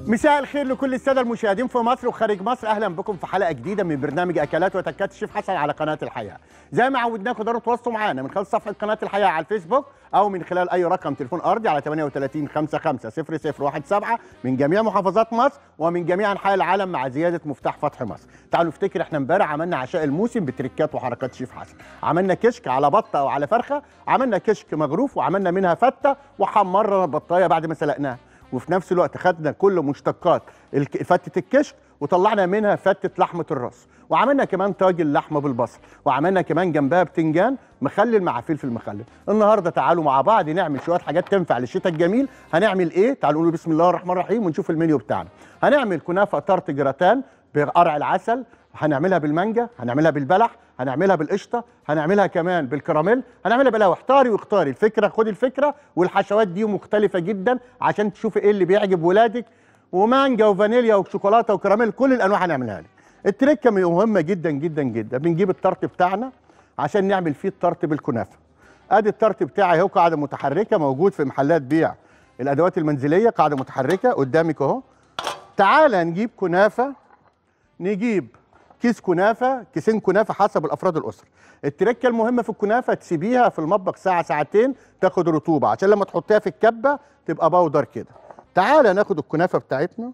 مساء الخير لكل الساده المشاهدين في مصر وخارج مصر اهلا بكم في حلقه جديده من برنامج اكلات وتكات الشيف حسن على قناه الحياه زي ما عودناكم تقدروا تواصلوا معانا من خلال صفحه قناه الحياه على الفيسبوك او من خلال اي رقم تليفون ارضي على 38 55 0017 من جميع محافظات مصر ومن جميع انحاء العالم مع زياده مفتاح فتح مصر تعالوا نفتكر احنا امبارح عملنا عشاء الموسم بتريكات وحركات شيف حسن عملنا كشك على بطه او على فرخه عملنا كشك مغروف وعملنا منها فته وحمرنا البطايه بعد ما سلقناها وفي نفس الوقت خدنا كل مشتقات الك- فتة الكشك وطلعنا منها فتة لحمة الراس وعملنا كمان طاجن لحمة بالبصل وعملنا كمان جنبها بتنجان مخلل مع فلفل مخلل النهارده تعالوا مع بعض نعمل شوية حاجات تنفع للشتاء الجميل هنعمل ايه تعالوا نقول بسم الله الرحمن الرحيم ونشوف المنيو بتاعنا هنعمل كنافة طرط جراتان بقرع العسل هنعملها بالمانجا هنعملها بالبلح هنعملها بالقشطه هنعملها كمان بالكراميل هنعملها بلا احتاري واختاري الفكره خدي الفكره والحشوات دي مختلفه جدا عشان تشوفي ايه اللي بيعجب ولادك ومانجا وفانيليا وشوكولاته وكراميل كل الانواع هنعملها لك التركه مهمه جدا جدا جدا بنجيب الطرط بتاعنا عشان نعمل فيه الطرط بالكنافه ادي الطرط بتاعي اهو قاعده متحركه موجود في محلات بيع الادوات المنزليه قاعده متحركه قدامك اهو تعالى نجيب كنافه نجيب كيس كنافه كيسين كنافه حسب الافراد الاسره التركه المهمه في الكنافه تسيبيها في المطبخ ساعه ساعتين تاخد رطوبه عشان لما تحطيها في الكبه تبقى بودر كده تعالى ناخد الكنافه بتاعتنا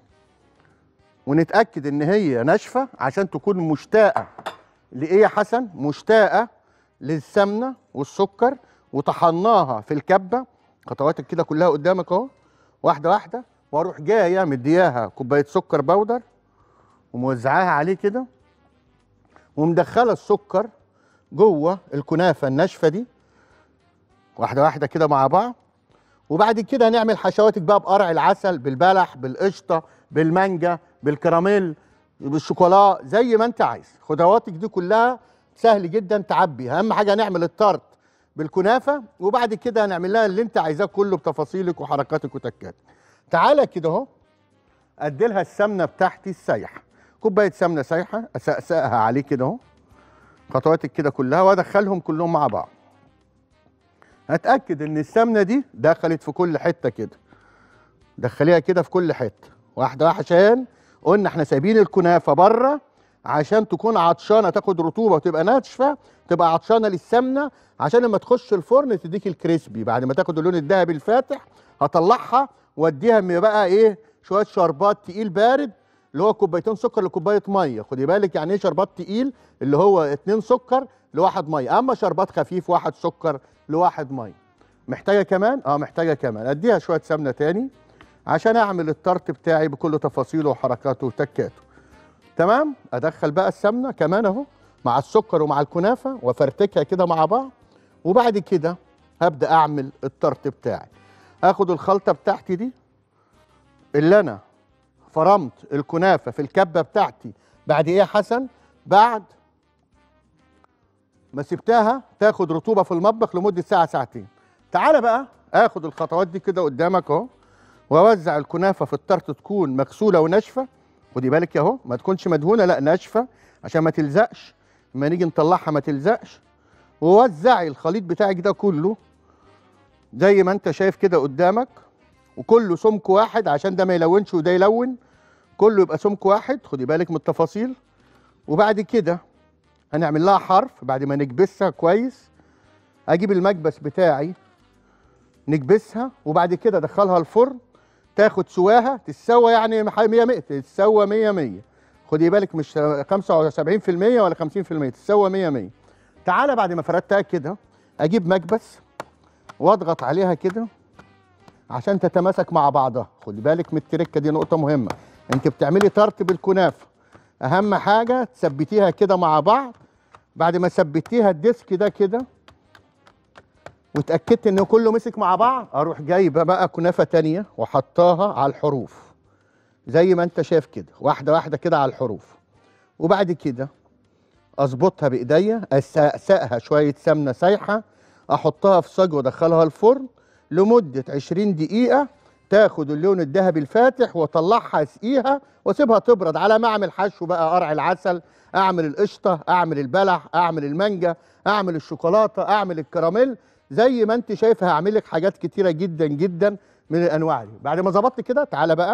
ونتاكد ان هي ناشفه عشان تكون مشتاقه لايه يا حسن مشتاقه للسمنه والسكر وطحناها في الكبه خطواتك كده كلها قدامك اهو واحده واحده واروح جايه مدياها كوبايه سكر بودر وموزعاها عليه كده ومدخله السكر جوه الكنافه الناشفه دي واحده واحده كده مع بعض وبعد كده هنعمل حشواتك بقى بقرع العسل بالبلح بالقشطه بالمانجا بالكراميل بالشوكولا زي ما انت عايز خضرواتك دي كلها سهل جدا تعبي اهم حاجه هنعمل الطرد بالكنافه وبعد كده هنعمل لها اللي انت عايزاه كله بتفاصيلك وحركاتك وتكاتك تعالى كده اهو ادي لها السمنه بتاعتي السايحه كوبايه سمنه سايحه اسقسقها عليه كده اهو خطواتك كده كلها وادخلهم كلهم مع بعض هتاكد ان السمنه دي دخلت في كل حته كده دخليها كده في كل حته واحده واحده عشان قلنا احنا سايبين الكنافه بره عشان تكون عطشانه تاخد رطوبه وتبقى ناشفه تبقى عطشانه للسمنه عشان لما تخش الفرن تديك الكريسبي بعد ما تاخد اللون الذهبي الفاتح هطلعها واديها من بقى ايه شويه شربات تقيل بارد اللي هو كوبايتين سكر لكوبايه ميه خدي بالك يعني ايه شربات تقيل اللي هو اتنين سكر لواحد ميه اما شربات خفيف واحد سكر لواحد ميه محتاجه كمان اه محتاجه كمان اديها شويه سمنه تاني عشان اعمل الطرت بتاعي بكل تفاصيله وحركاته وتكاته تمام ادخل بقى السمنه كمان اهو مع السكر ومع الكنافه وافرتكها كده مع بعض وبعد كده هبدا اعمل الطرت بتاعي اخد الخلطه بتاعتي دي اللي انا فرمت الكنافه في الكبه بتاعتي بعد ايه يا حسن بعد ما سبتها تاخد رطوبه في المطبخ لمده ساعه ساعتين تعالى بقى اخد الخطوات دي كده قدامك اهو واوزع الكنافه في الطرت تكون مغسوله وناشفه خدي بالك اهو ما تكونش مدهونه لا ناشفه عشان ما تلزقش لما نيجي نطلعها ما تلزقش ووزعي الخليط بتاعك ده كله زي ما انت شايف كده قدامك وكله سمك واحد عشان ده ما يلونش وده يلون كله يبقى سمك واحد خدي بالك من التفاصيل وبعد كده هنعمل لها حرف بعد ما نكبسها كويس اجيب المكبس بتاعي نكبسها وبعد كده ادخلها الفرن تاخد سواها تتسوى يعني 100 100 تتسوى 100 100 خدي بالك مش 75% ولا 50% تتسوى 100 100 تعالى بعد ما فردتها كده اجيب مكبس واضغط عليها كده عشان تتماسك مع بعضها خدي بالك من التركه دي نقطه مهمه انت بتعملي طرت بالكنافه اهم حاجه تثبتيها كده مع بعض بعد ما ثبتيها الديسك ده كده واتاكدت ان كله مسك مع بعض اروح جايبه بقى كنافه تانية وحطاها على الحروف زي ما انت شايف كده واحده واحده كده على الحروف وبعد كده اظبطها بايديا اسقسقها شويه سمنه سايحه احطها في صاج وادخلها الفرن لمده 20 دقيقه تاخد اللون الذهبي الفاتح واطلعها اسقيها واسيبها تبرد على ما اعمل حشو بقى قرع العسل اعمل القشطه اعمل البلح اعمل المانجا اعمل الشوكولاته اعمل الكراميل زي ما انت شايف هعمل لك حاجات كتيره جدا جدا من الانواع دي بعد ما ظبطت كده تعالى بقى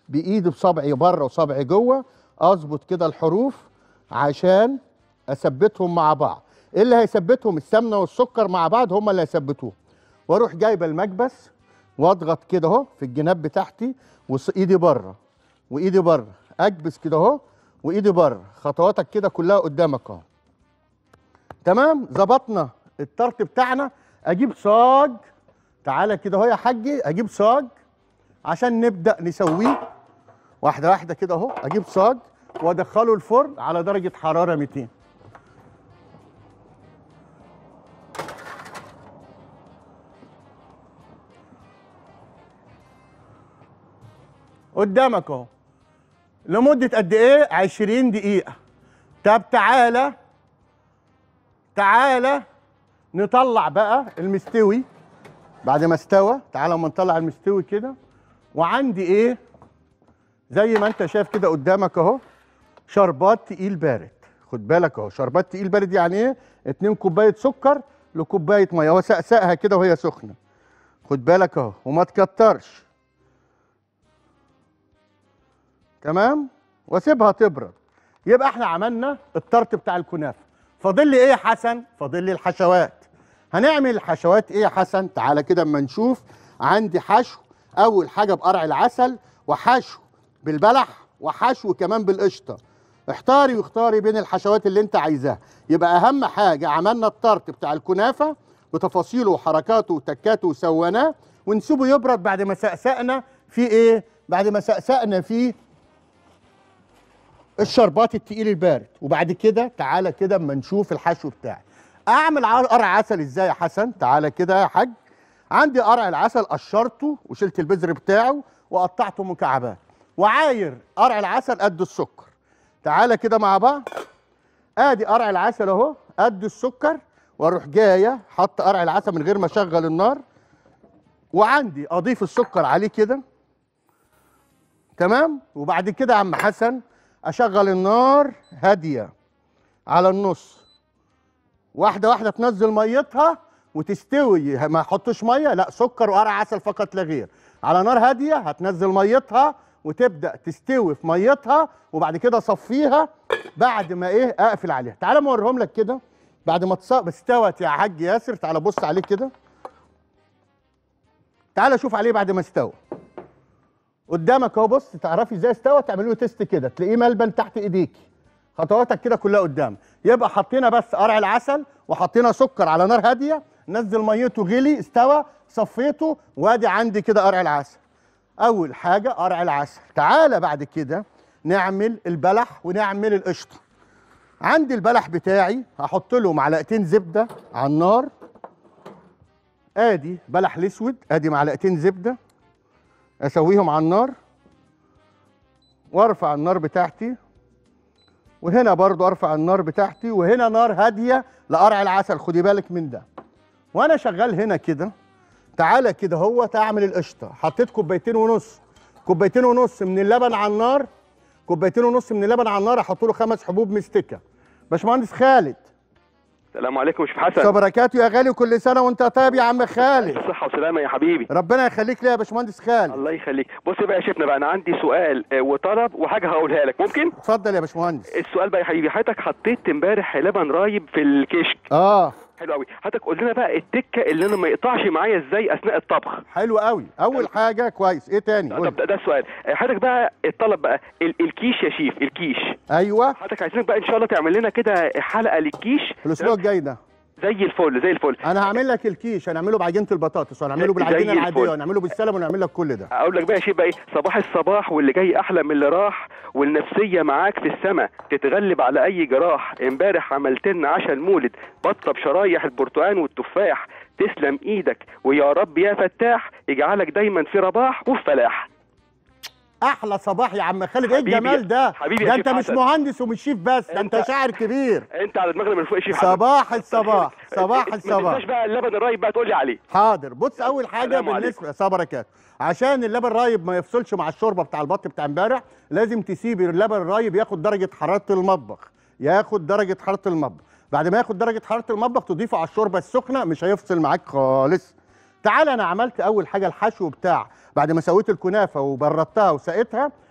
بايدي بصبعي بره وصبعي جوه اظبط كده الحروف عشان اثبتهم مع بعض ايه اللي هيثبتهم السمنه والسكر مع بعض هم اللي هيثبتوهم واروح جايبه المكبس واضغط كده اهو في الجناب بتاعتي وايدي بره وايدي بره اكبس كده اهو وايدي بره خطواتك كده كلها قدامك اهو تمام ظبطنا الطرت بتاعنا اجيب صاج تعالى كده اهو يا حاجي اجيب صاج عشان نبدا نسويه واحده واحده كده اهو اجيب صاج وادخله الفرن على درجه حراره 200 قدامك اهو لمده قد ايه 20 دقيقه طب تعالى تعالى نطلع بقى المستوي بعد ما استوى تعالى اما نطلع المستوي كده وعندي ايه زي ما انت شايف كده قدامك اهو شربات تقيل بارد خد بالك اهو شربات تقيل بارد يعني ايه 2 كوبايه سكر لكوبايه ميه هو سقسقها كده وهي سخنه خد بالك اهو وما تكترش تمام واسيبها تبرد يبقى احنا عملنا الطرت بتاع الكنافه فاضل لي ايه يا حسن فاضل لي الحشوات هنعمل الحشوات ايه يا حسن تعالى كده اما نشوف عندي حشو اول حاجه بقرع العسل وحشو بالبلح وحشو كمان بالقشطه احتاري واختاري بين الحشوات اللي انت عايزاها يبقى اهم حاجه عملنا الطرت بتاع الكنافه بتفاصيله وحركاته وتكاته وسويناه ونسيبه يبرد بعد ما سقسقنا في ايه بعد ما سقسقنا فيه الشربات التقيل البارد وبعد كده تعالى كده اما نشوف الحشو بتاعي اعمل ع- قرع عسل ازاي يا حسن تعالى كده يا حاج عندي قرع العسل قشرته وشلت البذر بتاعه وقطعته مكعبات وعاير قرع العسل قد السكر تعالى كده مع بعض ادي قرع العسل اهو قد السكر واروح جايه حط قرع العسل من غير ما اشغل النار وعندي اضيف السكر عليه كده تمام وبعد كده يا عم حسن اشغل النار هاديه على النص واحده واحده تنزل ميتها وتستوي ما احطش ميه لا سكر وقرع عسل فقط لا غير على نار هاديه هتنزل ميتها وتبدا تستوي في ميتها وبعد كده اصفيها بعد ما ايه اقفل عليها تعالى ما اوريهم لك كده بعد ما تص- استوت يا حاج ياسر تعالى بص عليه كده تعالى شوف عليه بعد ما استوى قدامك اهو بص تعرفي ازاي استوى تعملي له تيست كده تلاقيه ملبن تحت ايديكي خطواتك كده كلها قدام يبقى حطينا بس قرع العسل وحطينا سكر على نار هاديه نزل ميته غلي استوى صفيته وادي عندي كده قرع العسل اول حاجه قرع العسل تعالى بعد كده نعمل البلح ونعمل القشطه عندي البلح بتاعي هحط له معلقتين زبده على النار ادي بلح الاسود ادي معلقتين زبده اسويهم على النار وارفع النار بتاعتي وهنا برضو ارفع النار بتاعتي وهنا نار هاديه لقرع العسل خدي بالك من ده وانا شغال هنا كده تعالى كده هو تعمل القشطه حطيت كوبايتين ونص كوبايتين ونص من اللبن على النار كوبايتين ونص من اللبن على النار احط له خمس حبوب مستكه باشمهندس خالد السلام عليكم يا شيخ حسن وبركاته يا غالي وكل سنه وانت طيب يا عم خالد صحة وسلامة يا حبيبي ربنا يخليك ليا يا باشمهندس خالد الله يخليك بص بقى يا شيخنا بقى انا عندي سؤال آه، وطلب وحاجة هقولها لك ممكن اتفضل يا باشمهندس السؤال بقى يا حبيبي حضرتك حطيت امبارح لبن رايب في الكشك اه حلو قوي حضرتك قول لنا بقى التكة اللي انا ما يقطعش معايا ازاي اثناء الطبخ حلو قوي اول حاجه كويس ايه تاني قول طب ده, ده السؤال آه، حضرتك بقى الطلب بقى ال- الكيش يا شيف الكيش ايوه حضرتك عايزينك بقى ان شاء الله تعمل لنا كده حلقة للكيش الاسبوع الجاي ده زي الفل زي الفل انا هعمل لك الكيش هنعمله بعجينه البطاطس وهنعمله زي بالعجينه الفل. العاديه وهنعمله بالسلم ونعمل لك كل ده اقول لك بقى شيء بقى ايه صباح الصباح واللي جاي احلى من اللي راح والنفسيه معاك في السما تتغلب على اي جراح امبارح عملت لنا عشاء المولد بطه بشرايح البرتقال والتفاح تسلم ايدك ويا رب يا فتاح يجعلك دايما في رباح وفي فلاح احلى صباح يا عم خالد ايه حبيبي يا- الجمال ده حبيبي يا ده شيف انت مش حسن. مهندس ومش شيف بس ده انت أنت- شاعر كبير انت على دماغنا من فوق يا شيخ حسن. صباح الصباح صباح ما الصباح تنساش بقى اللبن الرايب بقى تقول لي عليه حاضر بص اول حاجه السلام عليكم. بالنسبه صبركات عشان اللبن رايب ما يفصلش مع الشوربه بتاع البط بتاع امبارح لازم تسيب اللبن الرايب ياخد درجه حراره المطبخ ياخد درجه حراره المطبخ بعد ما ياخد درجه حراره المطبخ تضيفه على الشوربه السخنه مش هيفصل معاك خالص تعال انا عملت اول حاجه الحشو بتاع بعد ما سويت الكنافه وبردتها وسقيتها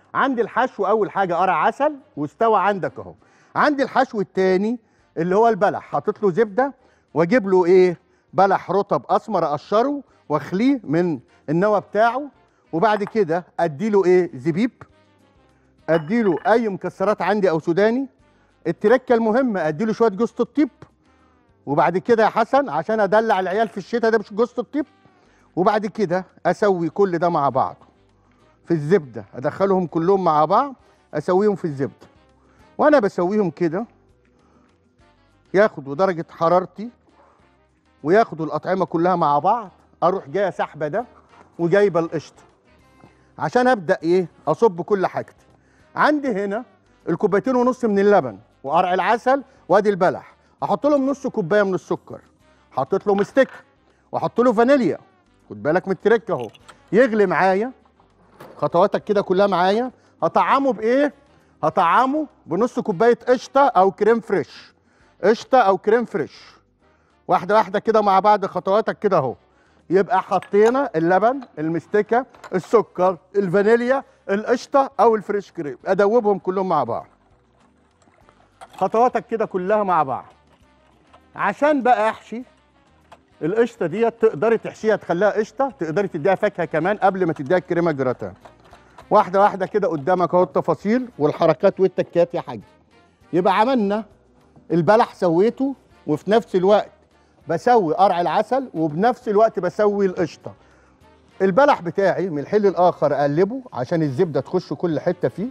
عندي الحشو اول حاجه قرع عسل واستوى عندك اهو عندي الحشو التاني اللي هو البلح حاطط له زبده واجيب له ايه بلح رطب اسمر اقشره واخليه من النوى بتاعه وبعد كده اديله ايه زبيب اديله اي مكسرات عندي او سوداني التركه المهمه اديله شويه جوز الطيب وبعد كده يا حسن عشان ادلع العيال في الشتاء ده مش جوز الطيب وبعد كده اسوي كل ده مع بعض في الزبده ادخلهم كلهم مع بعض اسويهم في الزبده وانا بسويهم كده ياخدوا درجه حرارتي وياخدوا الاطعمه كلها مع بعض اروح جايه سحبه ده وجايبه القشطه عشان ابدا ايه اصب كل حاجتي عندي هنا الكوبايتين ونص من اللبن وقرع العسل وادي البلح احط لهم نص كوبايه من السكر حطيت له مستك واحط له فانيليا خد بالك من التركه اهو يغلي معايا خطواتك كده كلها معايا هطعمه بايه هطعمه بنص كوبايه قشطه او كريم فريش قشطه او كريم فريش واحده واحده كده مع بعض خطواتك كده اهو يبقى حطينا اللبن المستكه السكر الفانيليا القشطه او الفريش كريم ادوبهم كلهم مع بعض خطواتك كده كلها مع بعض عشان بقى احشي القشطه ديت تقدري تحشيها تخليها قشطه تقدري تديها فاكهه كمان قبل ما تديها الكريمه جراتان واحده واحده كده قدامك اهو التفاصيل والحركات والتكات يا حاج يبقى عملنا البلح سويته وفي نفس الوقت بسوي قرع العسل وبنفس الوقت بسوي القشطه البلح بتاعي من الحل الاخر اقلبه عشان الزبده تخش كل حته فيه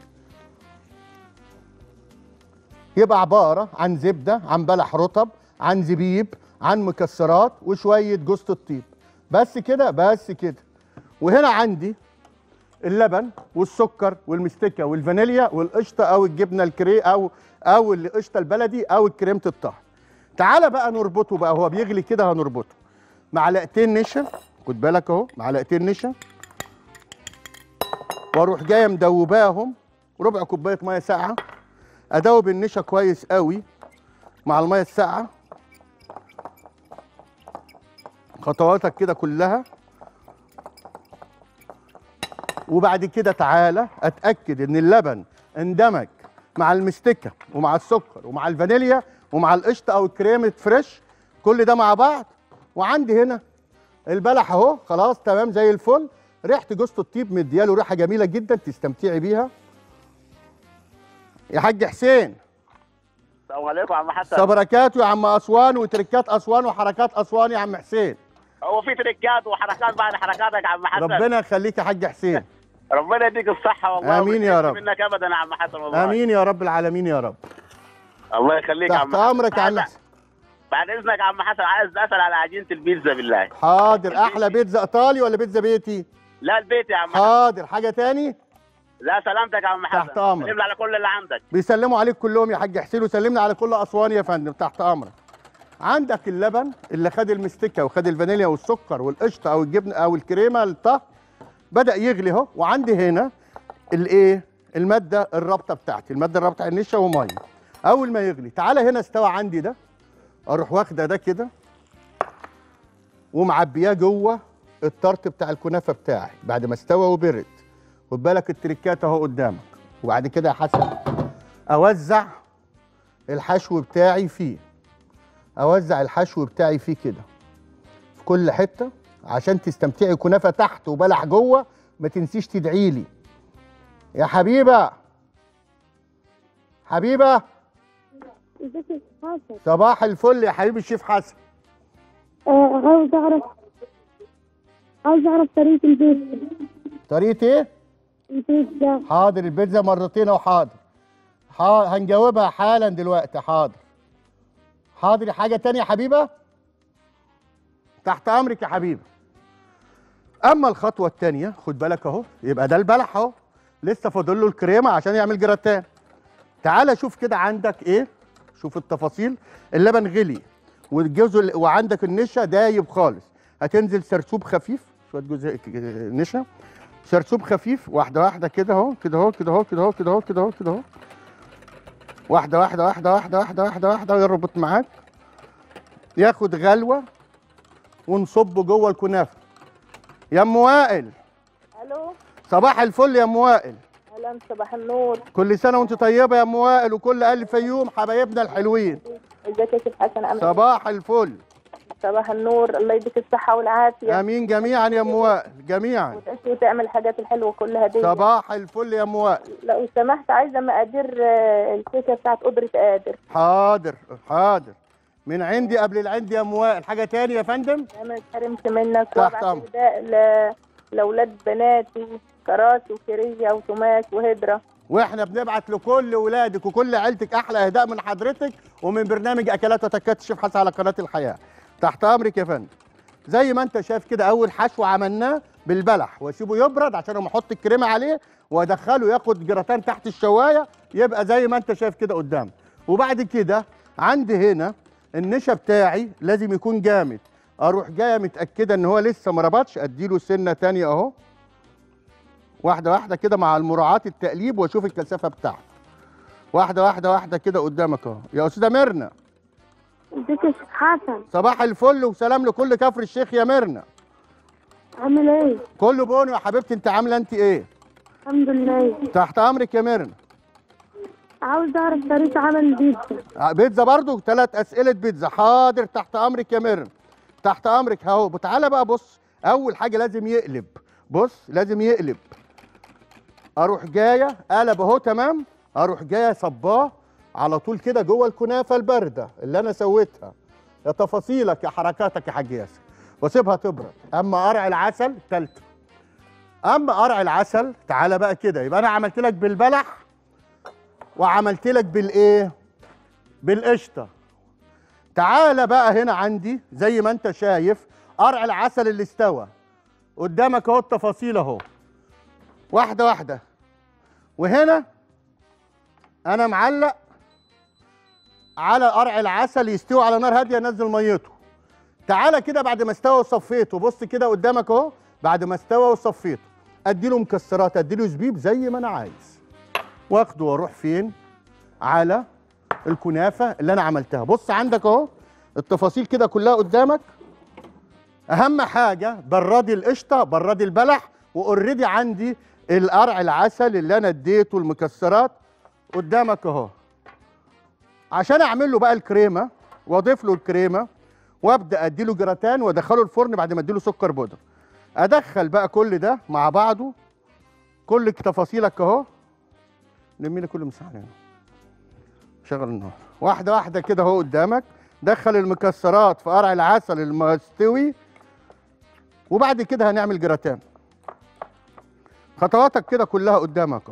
يبقى عباره عن زبده عن بلح رطب عن زبيب عن مكسرات وشويه جوز الطيب بس كده بس كده وهنا عندي اللبن والسكر والمستكه والفانيليا والقشطه او الجبنه الكري او او القشطه البلدي او كريمه الطهي تعالى بقى نربطه بقى هو بيغلي كده هنربطه معلقتين نشا خد بالك اهو معلقتين نشا واروح جايه مدوباهم ربع كوبايه ميه ساقعه ادوب النشا كويس قوي مع الميه الساقعه خطواتك كده كلها وبعد كده تعالى اتاكد ان اللبن اندمج مع المستكه ومع السكر ومع الفانيليا ومع القشطه او الكريمه فريش كل ده مع بعض وعندي هنا البلح اهو خلاص تمام زي الفل ريحه جوز الطيب مدياله ريحه جميله جدا تستمتعي بيها يا حاج حسين السلام عليكم يا عم حسن صبركاته يا عم اسوان وتركات اسوان وحركات اسوان يا عم حسين هو في تريكات وحركات بعد حركاتك يا عم حسن ربنا يخليك يا حاج حسين ربنا يديك الصحة والله آمين يا وما رب. منك ابدا يا عم حسن والله امين يا رب العالمين يا رب الله يخليك يا عم تحت حسن. امرك يا عم بعد- حسين بعد اذنك يا عم حسن عايز اسال على عجينة البيتزا بالله حاضر احلى بيتزا ايطالي ولا بيتزا بيتي لا البيت يا عم حسن حاضر حاجه تاني لا سلامتك يا عم حسن تحت أمرك. سلم على كل اللي عندك بيسلموا عليك كلهم يا حاج حسين وسلمنا على كل اسوان يا فندم تحت امرك عندك اللبن اللي خد المستكه وخد الفانيليا والسكر والقشطه او الجبن او الكريمه الطهي بدا يغلي اهو وعندي هنا الايه الماده الرابطه بتاعتي الماده الرابطه بتاع النشا وميه اول ما يغلي تعالى هنا استوى عندي ده اروح واخده ده كده ومعبياه جوه الطرت بتاع الكنافه بتاعي بعد ما استوى وبرد خد بالك التريكات اهو قدامك وبعد كده يا حسن اوزع الحشو بتاعي فيه اوزع الحشو بتاعي فيه كده في كل حته عشان تستمتعي كنافه تحت وبلح جوه ما تنسيش تدعي لي يا حبيبه حبيبه ازيك يا حسن صباح الفل يا حبيبي الشيف حسن آه، عاوز اعرف عاوز اعرف طريقة البيتزا طريقه ايه البيتزا حاضر البيتزا مرتين اهو حاضر حا- هنجاوبها حالا دلوقتي حاضر حاضر حاجة تانية يا حبيبة تحت أمرك يا حبيبة أما الخطوة التانية خد بالك أهو يبقى ده البلح أهو لسه فاضل له الكريمة عشان يعمل جراتان تعالى شوف كده عندك إيه شوف التفاصيل اللبن غلي والجزء وعندك النشا دايب خالص هتنزل سرسوب خفيف شوية جزء نشا سرسوب خفيف واحده واحده كده اهو كده اهو كده اهو كده اهو كده اهو كده اهو كده اهو واحده واحده واحده واحده واحده واحده واحده يربط معاك ياخد غلوه ونصبه جوه الكنافه يا ام وائل الو صباح الفل يا ام وائل الو سلام صباح النور كل سنه وانت طيبه يا ام وائل وكل اهل الفيوم حبايبنا الحلوين ازيك يا شيخ حسن عامل إيه؟ صباح الفل صباح النور الله يديك الصحة والعافية امين جميعا يا ام وائل جميعا وتعيش وتعمل الحاجات الحلوة كلها دي صباح الفل يا ام وائل لو سمحت عايزة مقادير آه، الكيكة بتاعت قدرة قادر حاضر حاضر من عندي قبل العندي يا ام وائل حاجه تاني يا فندم انا ما اتحرمت منك تحت وابعت أمر. اهداء ل- لاولاد بناتي كراسي وكريه وتوماس وهدره واحنا بنبعت لكل ولادك وكل عيلتك احلى اهداء من حضرتك ومن برنامج اكلات وتكات الشيف حسن على قناه الحياه تحت امرك يا فندم زي ما انت شايف كده اول حشو عملناه بالبلح واسيبه يبرد عشان لما احط الكريمه عليه وادخله ياخد جراتان تحت الشوايه يبقى زي ما انت شايف كده قدامك وبعد كده عندي هنا النشا بتاعي لازم يكون جامد اروح جايه متاكده ان هو لسه ما ربطش اديله سنه تانية اهو واحده واحده كده مع المراعاه التقليب واشوف الكثافه بتاعته واحده واحده واحده كده قدامك اهو يا استاذه ميرنا ازيك يا شيخ حسن صباح الفل وسلام لكل كفر الشيخ يا ميرنا عامل ايه كله بوني يا حبيبتي انت عامله انت ايه الحمد لله تحت امرك يا ميرنا عاوز اعرف طريقة عمل البيتزا آه، بيتزا برضو ثلاث اسئله بيتزا حاضر تحت امرك يا ميرنا تحت امرك اهو تعالى بقى بص اول حاجه لازم يقلب بص لازم يقلب اروح جايه قلب اهو تمام اروح جايه صباه على طول كده جوه الكنافه البارده اللي انا سويتها يا تفاصيلك يا حركاتك يا حاج ياسر واسيبها تبرد اما قرع العسل التالتة اما قرع العسل تعالى بقى كده يبقى انا عملت لك بالبلح وعملت لك بالايه بالقشطه تعالى بقى هنا عندي زي ما انت شايف قرع العسل اللي استوى قدامك اهو التفاصيل اهو واحده واحده وهنا انا معلق على قرع العسل يستوي على نار هاديه نزل ميته تعالى كده بعد ما استوى وصفيته بص كده قدامك اهو بعد ما استوى وصفيته اديله مكسرات اديله زبيب زي ما انا عايز واخده واروح فين على الكنافه اللي انا عملتها بص عندك اهو التفاصيل كده كلها قدامك اهم حاجه برادي القشطه برادي البلح واوريدي عندي القرع العسل اللي انا اديته المكسرات قدامك اهو عشان اعمل له بقى الكريمه واضيف له الكريمه وابدا اديله جراتان وادخله الفرن بعد ما اديله سكر بودره ادخل بقى كل ده مع بعضه كل تفاصيلك اهو لمي لي كل مساحه هنا شغل النار واحده واحده كده اهو قدامك دخل المكسرات في قرع العسل المستوي وبعد كده هنعمل جراتان خطواتك كده كلها قدامك اهو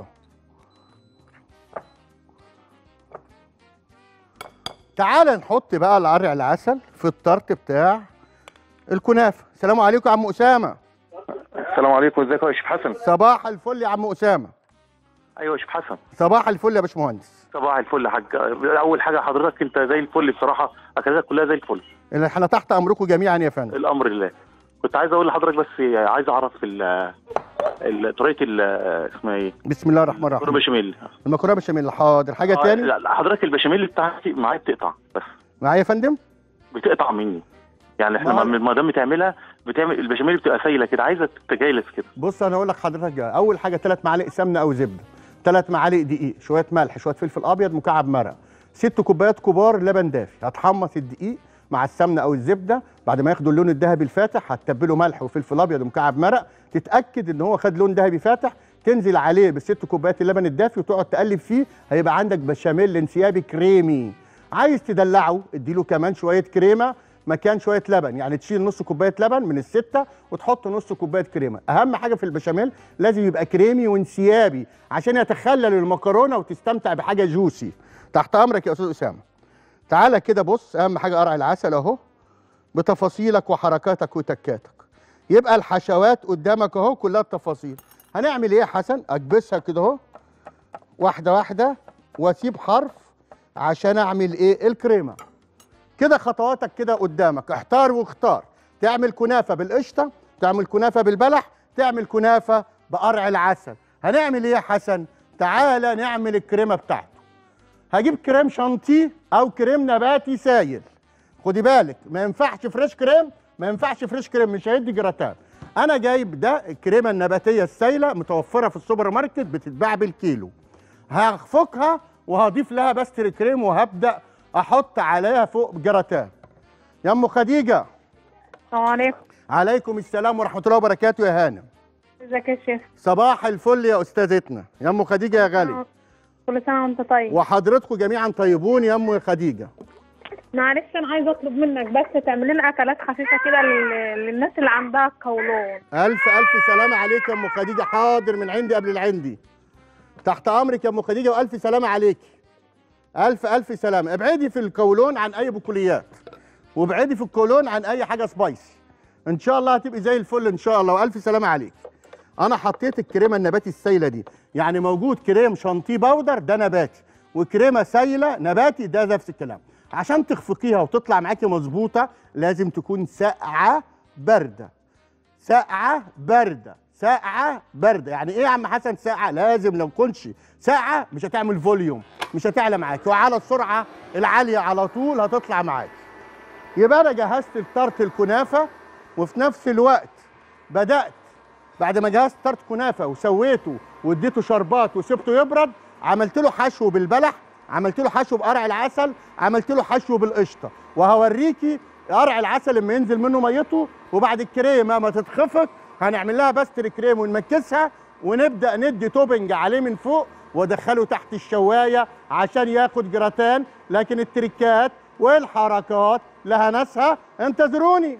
تعال نحط بقى القرع العسل في الطرت بتاع الكنافه السلام عليكم يا عم اسامه السلام عليكم ازيك يا شيخ حسن صباح الفل يا عم اسامه ايوه يا شيخ حسن صباح الفل يا باشمهندس صباح الفل يا حاج اول حاجه حضرتك انت زي الفل بصراحه اكلاتك كلها زي الفل اللي احنا تحت امركم جميعا يا فندم الامر لله كنت عايز اقول لحضرتك بس عايز اعرف ال ال- طريقه ال- اسمها ايه بسم الله الرحمن مكرونه الرحيم بشاميل المكرونه بشاميل حاضر حاجه آه، تاني لا، حضرتك البشاميل بتاعتي معايا بتقطع بس معايا يا فندم بتقطع مني يعني احنا ما- ما ما دام بتعملها بتعمل البشاميل بتبقى سايله كده عايزه تجايلس كده بص انا اقول لك حضرتك جاي. اول حاجه ثلاث معالق سمنه او زبده ثلاث معالق دقيق شويه ملح شويه فلفل ابيض مكعب مرق ست كوبايات كبار لبن دافي هتحمص الدقيق مع السمنه او الزبده بعد ما ياخدوا اللون الذهبي الفاتح هتتبله ملح وفلفل ابيض ومكعب مرق تتاكد ان هو خد لون ذهبي فاتح تنزل عليه بالست كوبايات اللبن الدافي وتقعد تقلب فيه هيبقى عندك بشاميل انسيابي كريمي عايز تدلعه اديله كمان شويه كريمه مكان شويه لبن يعني تشيل نص كوبايه لبن من السته وتحط نص كوبايه كريمه اهم حاجه في البشاميل لازم يبقى كريمي وانسيابي عشان يتخلل المكرونه وتستمتع بحاجه جوسي تحت امرك يا استاذ اسامه تعالى كده بص اهم حاجه قرع العسل اهو بتفاصيلك وحركاتك وتكاتك يبقى الحشوات قدامك اهو كلها التفاصيل هنعمل ايه يا حسن اكبسها كده اهو واحده واحده واسيب حرف عشان اعمل ايه الكريمه كده خطواتك كده قدامك احتار واختار تعمل كنافه بالقشطه تعمل كنافه بالبلح تعمل كنافه بقرع العسل هنعمل ايه يا حسن تعالى نعمل الكريمه بتاعته هجيب كريم شانتيه او كريم نباتي سايل خدي بالك ما ينفعش فريش كريم ما ينفعش فريش كريم مش هيدي جراتان انا جايب ده الكريمه النباتيه السايله متوفره في السوبر ماركت بتتباع بالكيلو هخفقها وهضيف لها باستر كريم وهبدا احط عليها فوق جراتان يا ام خديجه السلام عليكم عليكم السلام ورحمه الله وبركاته يا هانم ازيك يا شيخ صباح الفل يا استاذتنا يا ام خديجه يا غالي كل سنه وانت طيب وحضرتكم جميعا طيبون يا ام خديجه معلش انا عايزه اطلب منك بس تعمل لنا اكلات خفيفه كده لل- للناس اللي عندها قولون الف الف سلامه عليك يا ام خديجه حاضر من عندي قبل العندي تحت امرك يا ام خديجه والف سلامه عليك الف الف سلامه ابعدي في القولون عن اي بقوليات وابعدي في القولون عن اي حاجه سبايسي ان شاء الله هتبقي زي الفل ان شاء الله والف سلامه عليك انا حطيت الكريمه النباتي السايله دي يعني موجود كريم شانتيه باودر ده نباتي وكريمه سايله نباتي ده نفس الكلام عشان تخفقيها وتطلع معاكي مظبوطه لازم تكون ساقعه بارده ساقعه بارده ساقعه بارده يعني ايه يا عم حسن ساقعه لازم لو كنتش ساقعه مش هتعمل فوليوم مش هتعلى معاك وعلى السرعه العاليه على طول هتطلع معاك يبقى انا جهزت التارت الكنافه وفي نفس الوقت بدات بعد ما جهزت تارت كنافه وسويته واديته شربات وسبته يبرد عملت له حشو بالبلح عملت له حشو بقرع العسل عملت له حشو بالقشطه وهوريكي قرع العسل لما ينزل منه ميته وبعد الكريمه ما تتخفق هنعمل لها باستر كريم ونمكسها ونبدا ندي توبنج عليه من فوق وادخله تحت الشوايه عشان ياخد جراتان لكن التريكات والحركات لها ناسها انتظروني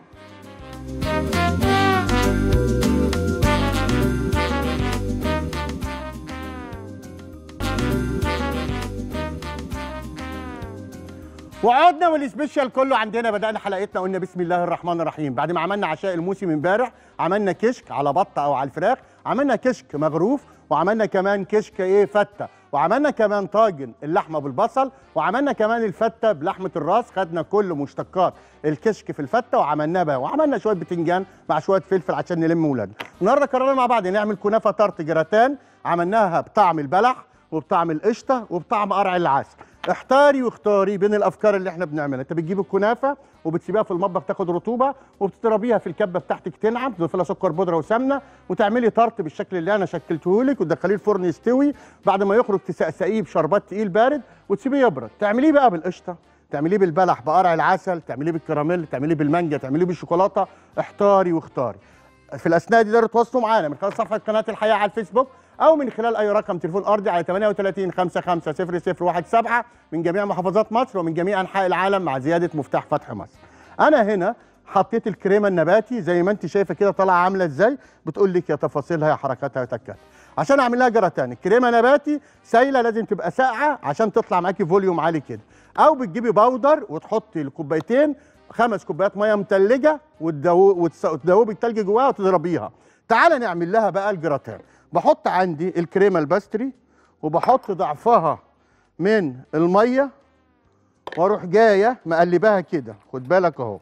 وعدنا والسبيشال كله عندنا بدأنا حلقتنا قلنا بسم الله الرحمن الرحيم بعد ما عملنا عشاء الموسم امبارح عملنا كشك على بطة أو على الفراخ عملنا كشك مغروف وعملنا كمان كشك ايه فتة وعملنا كمان طاجن اللحمة بالبصل وعملنا كمان الفتة بلحمة الراس خدنا كل مشتقات الكشك في الفتة وعملناه بقى وعملنا شوية بتنجان مع شوية فلفل عشان نلم ولادنا النهارده قررنا مع بعض نعمل كنافة طرط جراتان عملناها بطعم البلح وبطعم القشطه وبطعم قرع العسل احتاري واختاري بين الافكار اللي احنا بنعملها انت بتجيب الكنافه وبتسيبيها في المطبخ تاخد رطوبه وبتضربيها في الكبه بتاعتك تنعم تضيف لها سكر بودره وسمنه وتعملي طرط بالشكل اللي انا شكلته لك وتدخليه الفرن يستوي بعد ما يخرج تسقسقيه بشربات تقيل بارد وتسيبيه يبرد تعمليه بقى بالقشطه تعمليه بالبلح بقرع العسل تعمليه بالكراميل تعمليه بالمانجا تعمليه بالشوكولاته احتاري واختاري في الاثناء دي تقدروا تواصلوا معانا من خلال صفحه قناه الحياه على الفيسبوك او من خلال اي رقم تليفون ارضي على 38 55 0017 من جميع محافظات مصر ومن جميع انحاء العالم مع زياده مفتاح فتح مصر. انا هنا حطيت الكريمه النباتي زي ما انت شايفه كده طالعه عامله ازاي بتقول لك يا تفاصيلها يا حركاتها يا تكاتها عشان اعمل لها جراتان الكريمه نباتي سايله لازم تبقى ساقعه عشان تطلع معاكي فوليوم عالي كده او بتجيبي باودر وتحطي الكوبايتين خمس كوبايات ميه متلجه وتدو- وتس- وتدوبي التلج جواها وتضربيها تعالى نعمل لها بقى الجراتان بحط عندي الكريمه الباستري وبحط ضعفها من الميه واروح جايه مقلباها كده خد بالك اهو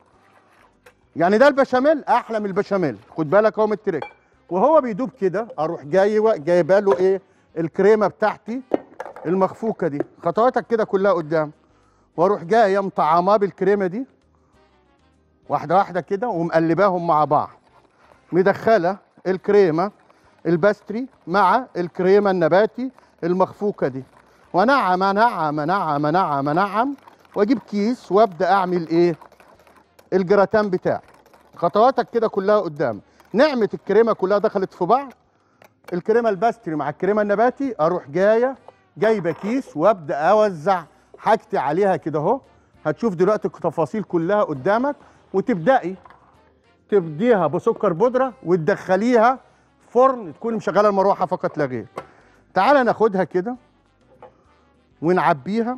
يعني ده البشاميل احلى من البشاميل خد بالك اهو من التريك وهو بيدوب كده اروح جاي جايبه له ايه الكريمه بتاعتي المخفوقه دي خطواتك كده كلها قدام واروح جايه مطعماه بالكريمه دي واحده واحده كده ومقلباهم مع بعض مدخله الكريمه الباستري مع الكريمه النباتي المخفوقه دي ونعم نعم نعم نعم نعم واجيب كيس وابدا اعمل ايه الجراتان بتاعي خطواتك كده كلها قدام نعمه الكريمه كلها دخلت في بعض الكريمه الباستري مع الكريمه النباتي اروح جايه جايبه كيس وابدا اوزع حاجتي عليها كده اهو هتشوف دلوقتي التفاصيل كلها قدامك وتبداي تبديها بسكر بودره وتدخليها فرن تكون مشغله المروحه فقط لا غير تعالى ناخدها كده ونعبيها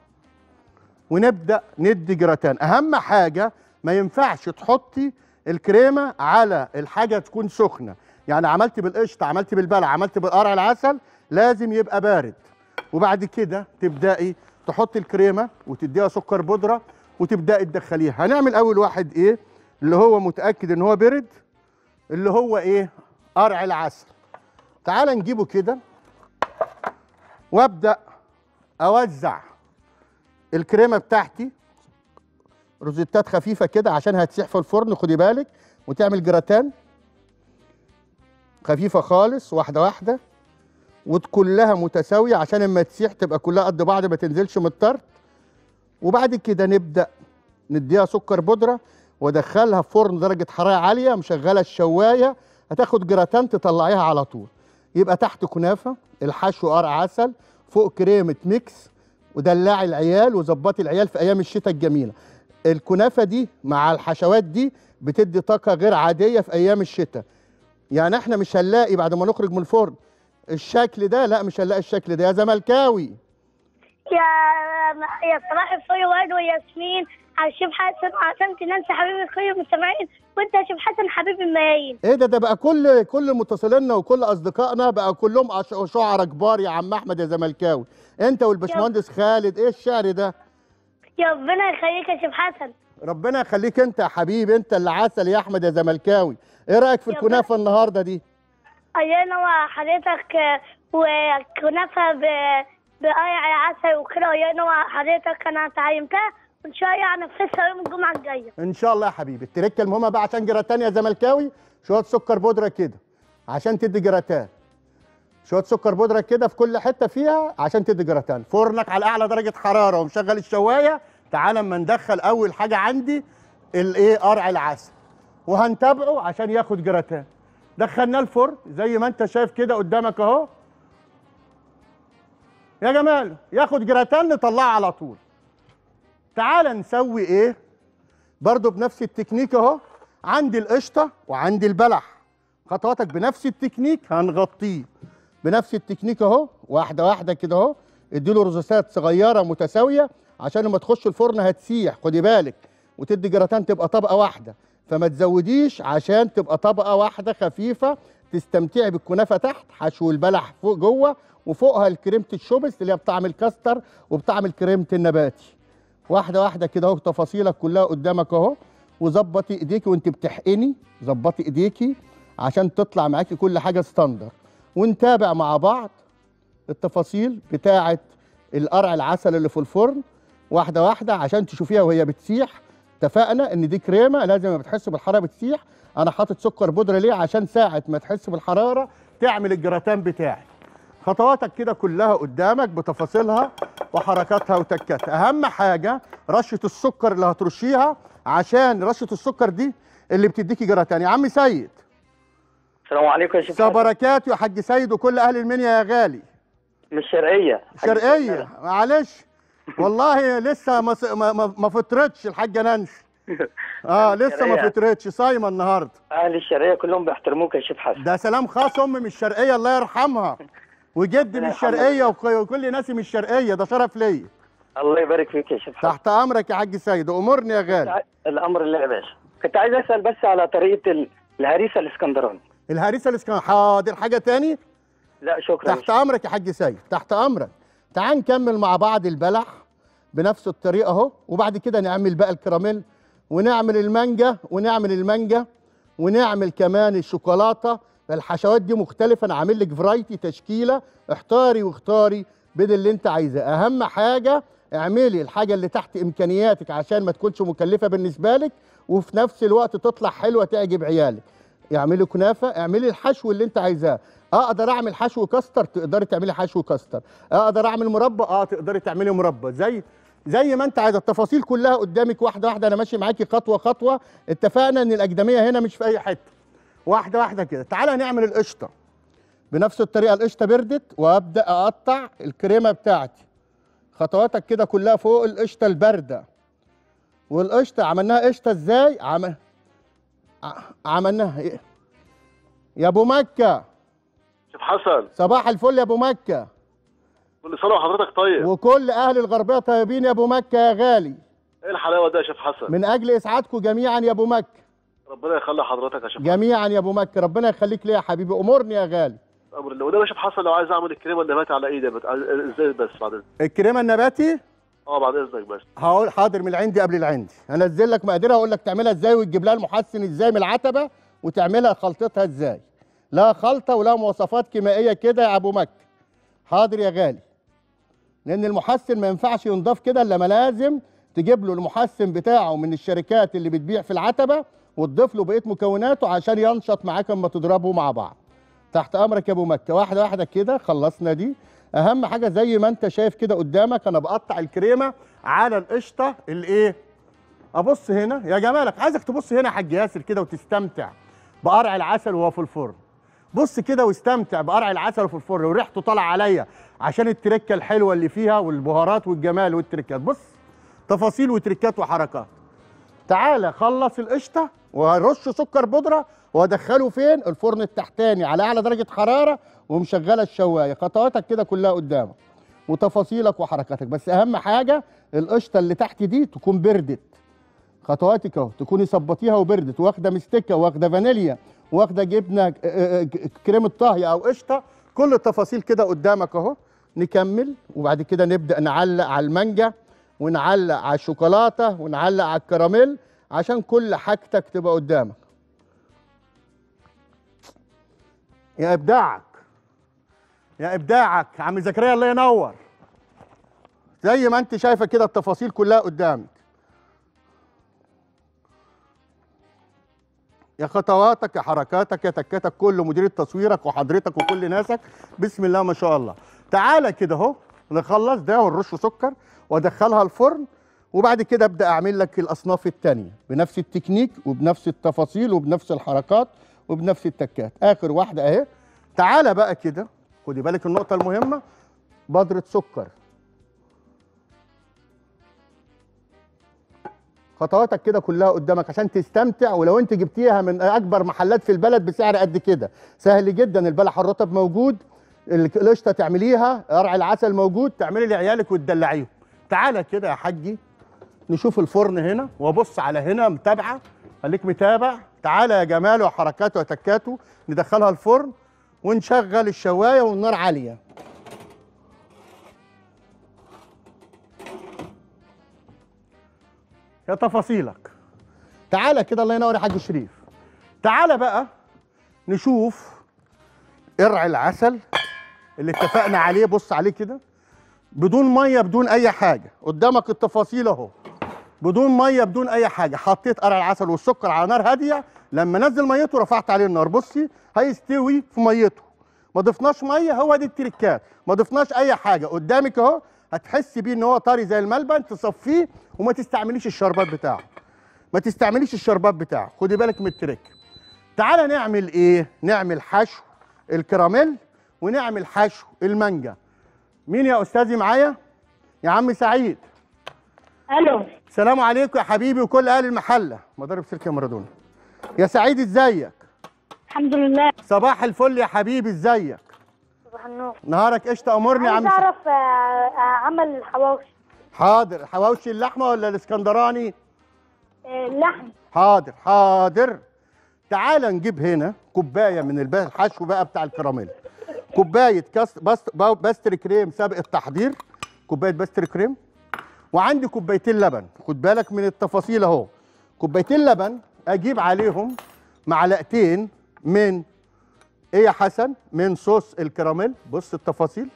ونبدا ندي جراتان اهم حاجه ما ينفعش تحطي الكريمه على الحاجه تكون سخنه يعني عملتي بالقشطه عملتي بالبلع عملتي بالقرع العسل لازم يبقى بارد وبعد كده تبداي تحطي الكريمه وتديها سكر بودره وتبداي تدخليها هنعمل اول واحد ايه اللي هو متاكد ان هو برد اللي هو ايه قرع العسل تعال نجيبه كده وابدا اوزع الكريمه بتاعتي روزيتات خفيفه كده عشان هتسيح في الفرن خدي بالك وتعمل جراتان خفيفه خالص واحده واحده وكلها متساويه عشان اما تسيح تبقى كلها قد بعض ما تنزلش من الطرد وبعد كده نبدا نديها سكر بودره وادخلها في فرن درجه حراره عاليه مشغله الشوايه هتاخد جراتان تطلعيها على طول يبقى تحت كنافه الحشو قرع عسل فوق كريمه ميكس ودلعي العيال وظبطي العيال في ايام الشتاء الجميله الكنافه دي مع الحشوات دي بتدي طاقه غير عاديه في ايام الشتاء يعني احنا مش هنلاقي بعد ما نخرج من الفرن الشكل ده لا مش هنلاقي الشكل ده يا زملكاوي يا يا صباح الفل ورد وياسمين على الشيف حسن عشان نانسي حبيبي كل المستمعين وانت يا شيف حسن حبيب الملايين ايه ده ده بقى كل كل متصلينا وكل اصدقائنا بقى كلهم أش- شعراء كبار يا عم احمد يا زملكاوي انت والباشمهندس خالد ايه الشعر ده يا ربنا يخليك يا شيف حسن ربنا يخليك انت يا حبيبي انت اللي عسل يا احمد يا زملكاوي ايه رايك في يا الكنافه النهارده دي انا وحضرتك آه، وكنافه ب بقرع عسل وكده انا وحضرتك انا اتعلمتها وان شاء الله هنفذها يوم الجمعه الجايه ان شاء الله يا حبيبي التركه المهمه بقى عشان جراتان يا زملكاوي شويه سكر بودره كده عشان تدي جراتان شويه سكر بودره كده في كل حته فيها عشان تدي جراتان فرنك على اعلى درجه حراره ومشغل الشوايه تعال اما ندخل اول حاجه عندي الايه قرع العسل وهنتابعه عشان ياخد جراتان دخلناه الفرن زي ما انت شايف كده قدامك اهو يا جمال ياخد جراتان نطلعه على طول تعال نسوي ايه برضو بنفس التكنيك اهو عندي القشطه وعندي البلح خطواتك بنفس التكنيك هنغطيه بنفس التكنيك اهو واحده واحده كده اهو اديله رصاصات صغيره متساويه عشان لما تخش الفرن هتسيح خدي بالك وتدي جراتان تبقى طبقه واحده فما تزوديش عشان تبقى طبقه واحده خفيفه تستمتعي بالكنافه تحت حشو البلح فوق جوه وفوقها الكريمه الشوبس اللي هي بطعم الكاستر وبطعم الكريمه النباتي واحده واحده كده اهو تفاصيلك كلها قدامك اهو وظبطي ايديكي وانت بتحقني ظبطي ايديكي عشان تطلع معاكي كل حاجه ستاندر ونتابع مع بعض التفاصيل بتاعه القرع العسل اللي في الفرن واحده واحده عشان تشوفيها وهي بتسيح اتفقنا ان دي كريمه لازم لما بتحس بالحراره بتسيح انا حاطط سكر بودره ليه عشان ساعه ما تحس بالحراره تعمل الجراتان بتاعي خطواتك كده كلها قدامك بتفاصيلها وحركاتها وتكاتها اهم حاجه رشه السكر اللي هترشيها عشان رشه السكر دي اللي بتديكي جراتان يا عم سيد السلام عليكم يا شيخ حسن. بركات يا حاج سيد وكل اهل المنيا يا غالي من الشرقية شرقيه معلش والله لسه ما س- ما, ما, ما فطرتش الحاجه نانسي اه لسه ما شرقية. فطرتش صايمه النهارده أهل الشرقية كلهم بيحترموك يا شيخ حسن ده سلام خاص امي من الشرقيه الله يرحمها وجد من ربنا يرحمها. الشرقيه وك- وكل ناسي من الشرقيه ده شرف ليا الله يبارك فيك يا شيخ حسن تحت امرك يا حاج سيد امرني يا غالي الأمر الله يا باشا كنت عايز أسأل بس على طريقة ال- الهريسة الإسكندراني الهريسه الاسكندريه حاضر حاجه تاني لا شكرا يا تحت امرك يا حاج سيد تحت امرك تعال نكمل مع بعض البلح بنفس الطريقه اهو وبعد كده نعمل بقى الكراميل ونعمل المانجا ونعمل المانجا ونعمل كمان الشوكولاته الحشوات دي مختلفه انا عامل لك فرايتي تشكيله احتاري واختاري بين اللي انت عايزاه اهم حاجه اعملي الحاجه اللي تحت امكانياتك عشان ما تكونش مكلفه بالنسبه لك وفي نفس الوقت تطلع حلوه تعجب عيالك اعملي كنافه اعملي الحشو اللي انت عايزاه اقدر اعمل حشو كاستر تقدري تعملي حشو كاستر اقدر اعمل مربى اه تقدري تعملي مربى زي زي ما انت عايزه التفاصيل كلها قدامك واحده واحده انا ماشي معاكي خطوه خطوه اتفقنا ان الاقدميه هنا مش في اي حته واحده واحده كده تعالى نعمل القشطه بنفس الطريقه القشطه بردت وابدا اقطع الكريمه بتاعتي خطواتك كده كلها فوق القشطه البارده والقشطه عملناها قشطه ازاي عمل ع- عملناها إيه؟ يا ابو مكه شيخ حسن صباح الفل يا ابو مكه كل سنه وحضرتك طيب وكل اهل الغربيه طيبين يا ابو مكه يا غالي ايه الحلاوه ده يا شيخ حسن من اجل اسعادكم جميعا يا ابو مكه ربنا يخلي حضرتك يا شيخ جميعا يا ابو مكه ربنا يخليك ليا يا حبيبي امرني يا غالي امر الله وده يا شيخ حسن لو عايز اعمل الكريمه النباتي على ايدي بت- ازاي بس بعد اذنك الكريمه النباتي اه بعد اذنك بس هقول حاضر من العندي قبل العندي انزل لك مقاديرها اقول لك تعملها ازاي وتجيب لها المحسن ازاي من العتبه وتعملها خلطتها ازاي لا خلطه ولا مواصفات كيميائيه كده يا ابو مكه حاضر يا غالي لان المحسن ما ينفعش ينضاف كده الا ما لازم تجيب له المحسن بتاعه من الشركات اللي بتبيع في العتبه وتضيف له بقيه مكوناته عشان ينشط معاك اما تضربه مع بعض تحت امرك يا ابو مكه واحده واحده كده خلصنا دي اهم حاجه زي ما انت شايف كده قدامك انا بقطع الكريمه على القشطه الايه ابص هنا يا جمالك عايزك تبص هنا يا حاج ياسر كده وتستمتع بقرع العسل وهو في الفرن بص كده واستمتع بقرع العسل وفي الفرن وريحته طالعه عليا عشان التركه الحلوه اللي فيها والبهارات والجمال والتركات بص تفاصيل وتركات وحركات تعالى خلص القشطه وهرش سكر بودره وادخله فين الفرن التحتاني على اعلى درجه حراره ومشغله الشوايه خطواتك كده كلها قدامك وتفاصيلك وحركاتك بس اهم حاجه القشطه اللي تحت دي تكون بردت خطواتك اهو تكوني ظبطيها وبردت واخده مستكه واخده فانيليا واخده جبنه آه، آه، ك- كريمه طهي او قشطه كل التفاصيل كده قدامك اهو نكمل وبعد كده نبدا نعلق على المانجا ونعلق على الشوكولاته ونعلق على الكراميل عشان كل حاجتك تبقى قدامك يا ابداعك يا ابداعك عم زكريا الله ينور زي ما انت شايفه كده التفاصيل كلها قدامك يا خطواتك يا حركاتك يا تكاتك كل مدير تصويرك وحضرتك وكل ناسك بسم الله ما شاء الله تعالى كده اهو نخلص ده ونرش سكر وادخلها الفرن وبعد كده ابدا اعمل لك الاصناف التانية بنفس التكنيك وبنفس التفاصيل وبنفس الحركات وبنفس التكات اخر واحده اهي تعالى بقى كده خدي بالك النقطه المهمه بودره سكر خطواتك كده كلها قدامك عشان تستمتع ولو انت جبتيها من اكبر محلات في البلد بسعر قد كده سهل جدا البلح الرطب موجود القشطه تعمليها قرع العسل موجود تعملي لعيالك وتدلعيهم تعالى كده يا حاجي نشوف الفرن هنا وابص على هنا متابعه خليك متابع تعالى يا جماله وحركاته وتكاته ندخلها الفرن ونشغل الشوايه والنار عاليه يا تفاصيلك تعالى كده الله ينور يا حاج شريف تعالى بقى نشوف قرع العسل اللي اتفقنا عليه بص عليه كده بدون ميه بدون اي حاجه قدامك التفاصيل اهو بدون ميه بدون اي حاجه حطيت قرع العسل والسكر على نار هاديه لما نزل ميته رفعت عليه النار بصي هيستوي في ميته ما ضفناش ميه هو دي التركات ما ضفناش اي حاجه قدامك اهو هتحسي بيه ان هو طري زي الملبن تصفيه وما تستعمليش الشربات بتاعه ما تستعمليش الشربات بتاعه خدي بالك من الترك تعالى نعمل ايه نعمل حشو الكراميل ونعمل حشو المانجا مين يا استاذي معايا يا عم سعيد الو سلام عليكم يا حبيبي وكل اهل المحله مضارب سلك يا مارادونا يا سعيد ازيك الحمد لله صباح الفل يا حبيبي ازيك صباح النور نهارك قشطه امرني يا عايز عم سعيد. اعرف آه، آه، عمل الحواوشي حاضر حواوشي اللحمه ولا الاسكندراني آه، اللحم حاضر حاضر تعال نجيب هنا كوبايه من الب- الحشو بقى بتاع الكراميل كوبايه كاس بس باو- باستري كريم سابق التحضير كوبايه باستري كريم وعندي كوبايتين لبن خد بالك من التفاصيل اهو كوبايتين لبن اجيب عليهم معلقتين من ايه يا حسن من صوص الكراميل بص التفاصيل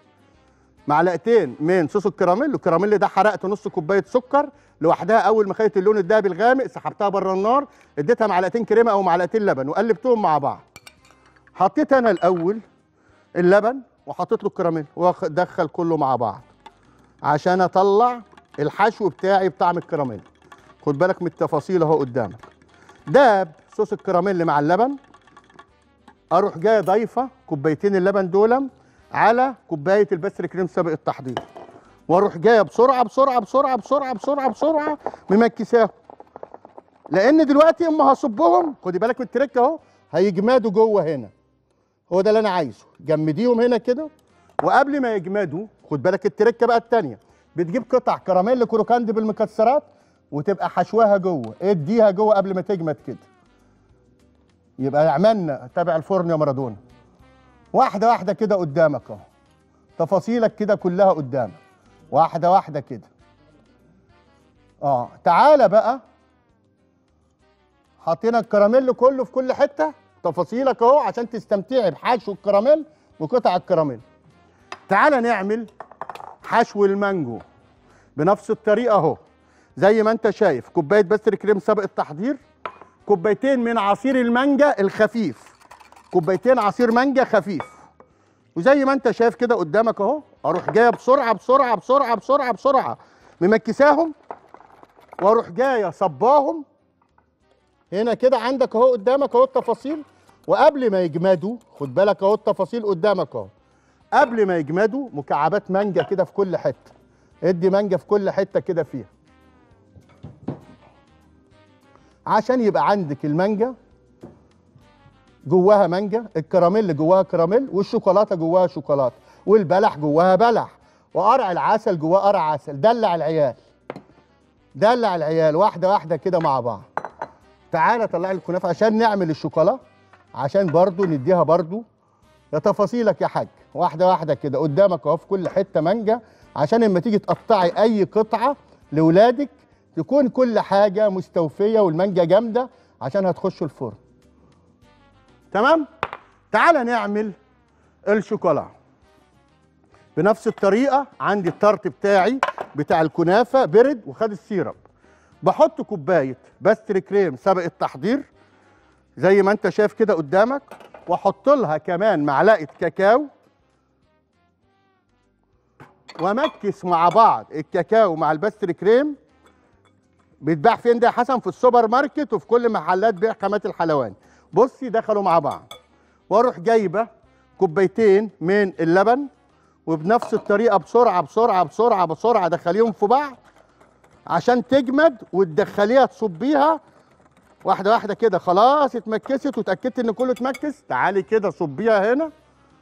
معلقتين من صوص الكراميل الكراميل ده حرقت نص كوبايه سكر لوحدها اول ما خدت اللون الذهبي الغامق سحبتها بره النار اديتها معلقتين كريمه او معلقتين لبن وقلبتهم مع بعض حطيت انا الاول اللبن وحطيت له الكراميل وادخل كله مع بعض عشان اطلع الحشو بتاعي بطعم الكراميل خد بالك من التفاصيل اهو قدامك داب صوص الكراميل مع اللبن اروح جاي ضايفه كوبايتين اللبن دول على كوبايه البستر كريم سابق التحضير واروح جايه بسرعه بسرعه بسرعه بسرعه بسرعه بسرعه ممكساهم لان دلوقتي اما هصبهم خدي بالك من التريك اهو هيجمدوا جوه هنا هو ده اللي انا عايزه جمديهم هنا كده وقبل ما يجمدوا خد بالك التركه بقى التانيه بتجيب قطع كراميل كروكاند بالمكسرات وتبقى حشواها جوه اديها جوه قبل ما تجمد كده يبقى عملنا تابع الفرن يا مارادونا واحده واحده كده قدامك اهو تفاصيلك كده كلها قدامك واحده واحده كده اه تعالى بقى حطينا الكراميل كله في كل حته تفاصيلك اهو عشان تستمتعي بحشو الكراميل وقطع الكراميل تعالى نعمل حشو المانجو بنفس الطريقه اهو زي ما انت شايف كوبايه بستر كريم سابق التحضير كوبايتين من عصير المانجا الخفيف كوبايتين عصير مانجا خفيف وزي ما انت شايف كده قدامك اهو اروح جايه بسرعه بسرعه بسرعه بسرعه بسرعه ممكساهم واروح جايه صباهم هنا كده عندك اهو قدامك اهو التفاصيل وقبل ما يجمدوا خد بالك اهو التفاصيل قدامك اهو قبل ما يجمدوا مكعبات مانجا كده في كل حته ادي مانجا في كل حته كده فيها عشان يبقى عندك المانجا جواها مانجا الكراميل جواها كراميل والشوكولاته جواها شوكولاته والبلح جواها بلح وقرع العسل جواه قرع عسل دلع العيال دلع العيال واحده واحده كده مع بعض تعالى طلع لي الكنافه عشان نعمل الشوكولا عشان برضو نديها برضو يا تفاصيلك يا حاج واحده واحده كده قدامك اهو في كل حته مانجا عشان لما تيجي تقطعي اي قطعه لاولادك تكون كل حاجه مستوفيه والمانجا جامده عشان هتخش الفرن تمام تعالى نعمل الشوكولا بنفس الطريقه عندي الطرت بتاعي بتاع الكنافه برد وخد السيرب بحط كوبايه باستري كريم سبق التحضير زي ما انت شايف كده قدامك واحط لها كمان معلقه كاكاو وامكس مع بعض الكاكاو مع الباستري كريم بيتباع فين ده يا حسن في السوبر ماركت وفي كل محلات بيع خامات الحلواني بصي دخلوا مع بعض واروح جايبه كوبايتين من اللبن وبنفس الطريقه بسرعه بسرعه بسرعه بسرعه دخليهم في بعض عشان تجمد وتدخليها تصبيها واحده واحده كده خلاص اتمكست وتاكدت ان كله اتمكس تعالي كده صبيها هنا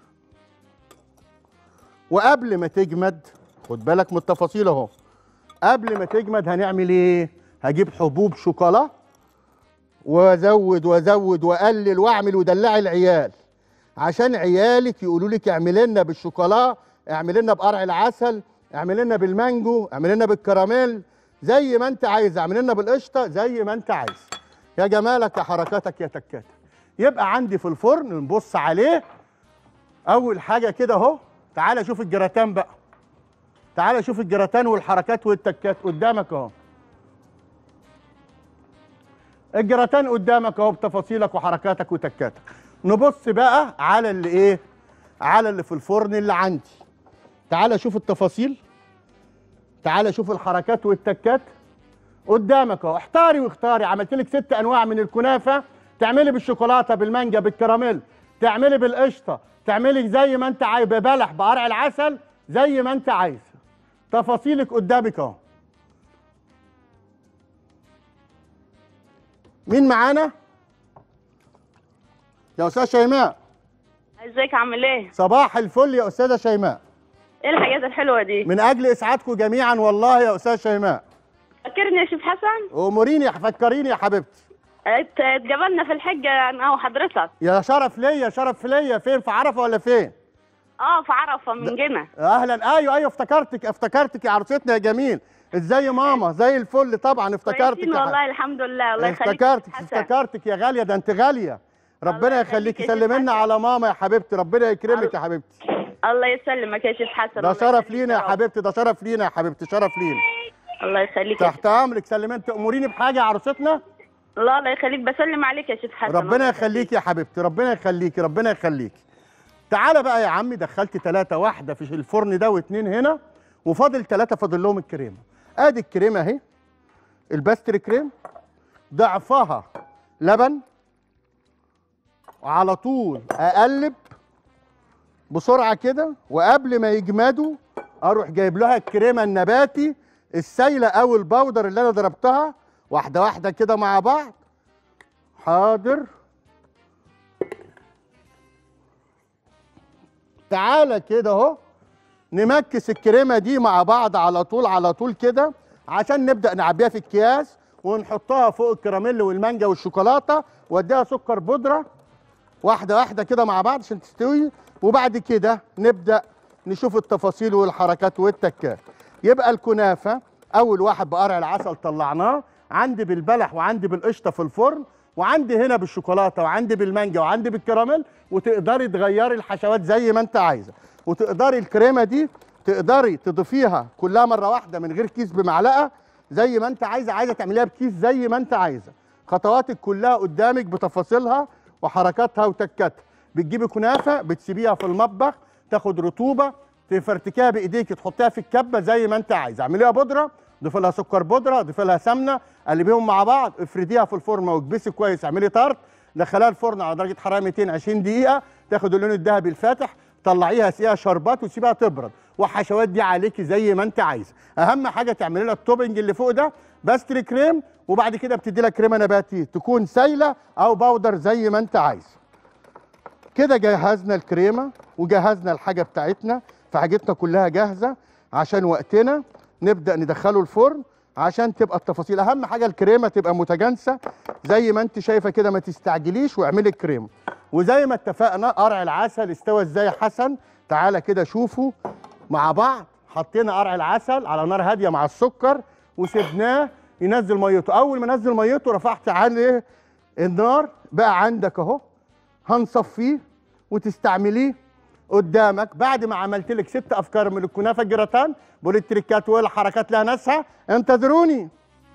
وقبل ما تجمد خد بالك من التفاصيل اهو قبل ما تجمد هنعمل ايه هجيب حبوب شوكولا وازود وازود واقلل واعمل ودلعي العيال عشان عيالك يقولوا لك اعمل لنا بالشوكولا اعمل لنا بقرع العسل اعمل لنا بالمانجو اعمل لنا بالكراميل زي ما انت عايز اعمل لنا بالقشطه زي ما انت عايز يا جمالك يا حركاتك يا تكاتك يبقى عندي في الفرن نبص عليه اول حاجه كده اهو تعالى شوف الجراتان بقى تعالى شوف الجراتان والحركات والتكات قدامك اهو الجراتان قدامك اهو بتفاصيلك وحركاتك وتكاتك نبص بقى على اللي ايه على اللي في الفرن اللي عندي تعالى شوف التفاصيل تعالى شوف الحركات والتكات قدامك اهو احتاري واختاري عملت لك ست انواع من الكنافه تعملي بالشوكولاته بالمانجا بالكراميل تعملي بالقشطه تعملي زي ما انت عايز ببلح بقرع العسل زي ما انت عايز تفاصيلك قدامك اهو مين معانا يا استاذ شيماء ازيك عامل ايه؟ صباح الفل يا استاذه شيماء ايه الحاجات الحلوه دي؟ من اجل اسعادكم جميعا والله يا استاذ شيماء فكرني يا شيف حسن اموريني فكريني يا حبيبتي ات- اتقابلنا في الحجه انا وحضرتك يا شرف ليا شرف ليا فين في عرفه ولا فين اه في عرفه من جنة اهلا ايوه ايوه افتكرتك افتكرتك يا عروستنا يا جميل ازاي ماما زي الفل طبعا افتكرتك كويسين يا والله حبيبتي. الحمد لله الله يخليك يا افتكرتك شيف حسن. افتكرتك يا غاليه ده انت غاليه ربنا يخليكي يا شيخ سلمي لنا حسن. على ماما يا حبيبتي ربنا يكرمك يا حبيبتي الله يسلمك يا شيف حسن ده الله شرف يخليك لينا يا رب. حبيبتي ده شرف لينا يا حبيبتي شرف لينا الله يخليك يا تحت امرك سلمي انت اموريني بحاجه يا عروستنا الله الله يخليك بسلم عليك يا شيف حسن ربنا الله يخليكي يا حبيبتي ربنا يخليكي ربنا يخليكي تعالى بقى يا عمي دخلت ثلاثة واحدة في الفرن ده واثنين هنا وفاضل ثلاثة فاضل لهم الكريمة ادي الكريمة اهي الباستري كريم ضعفها لبن وعلى طول اقلب بسرعة كده وقبل ما يجمدوا اروح جايب لها الكريمة النباتي السايلة او البودر اللي انا ضربتها واحدة واحدة كده مع بعض حاضر تعالى كده اهو نمكس الكريمه دي مع بعض على طول على طول كده عشان نبدا نعبيها في الكياس ونحطها فوق الكراميل والمانجا والشوكولاته واديها سكر بودره واحده واحده كده مع بعض عشان تستوي وبعد كده نبدا نشوف التفاصيل والحركات والتكات يبقى الكنافه اول واحد بقرع العسل طلعناه عندي بالبلح وعندي بالقشطه في الفرن وعندي هنا بالشوكولاته وعندي بالمانجا وعندي بالكراميل وتقدري تغيري الحشوات زي ما انت عايزه وتقدري الكريمه دي تقدري تضيفيها كلها مره واحده من غير كيس بمعلقه زي ما انت عايزه عايزه تعمليها بكيس زي ما انت عايزه خطواتك كلها قدامك بتفاصيلها وحركاتها وتكاتها بتجيبي كنافه بتسيبيها في المطبخ تاخد رطوبه تفرتكيها بايديك تحطيها في الكبه زي ما انت عايز اعمليها بودره ضيفي لها سكر بودره ضيفي لها سمنه قلبيهم مع بعض افرديها في الفرن واكبسي كويس اعملي طرد دخليها الفرن على درجه حراره 220 دقيقه تاخد اللون الذهبي الفاتح طلعيها سقيها شربات وسيبها تبرد والحشوات دي عليكي زي ما انت عايزه اهم حاجه تعملي لها التوبنج اللي فوق ده باستري كريم وبعد كده بتدي لها كريمه نباتي تكون سايله او باودر زي ما انت عايز كده جهزنا الكريمه وجهزنا الحاجه بتاعتنا فحاجتنا كلها جاهزه عشان وقتنا نبدا ندخله الفرن عشان تبقى التفاصيل اهم حاجه الكريمه تبقى متجانسه زي ما انت شايفه كده ما تستعجليش واعملي الكريمه وزي ما اتفقنا قرع العسل استوى ازاي يا حسن تعالى كده شوفوا مع بعض حطينا قرع العسل على نار هاديه مع السكر وسبناه ينزل ميته اول ما نزل ميته رفعت عليه النار بقى عندك اهو هنصفيه وتستعمليه قدامك بعد ما عملت لك ست افكار من الكنافه الجراتان بقول التريكات والحركات لها ناسها انتظروني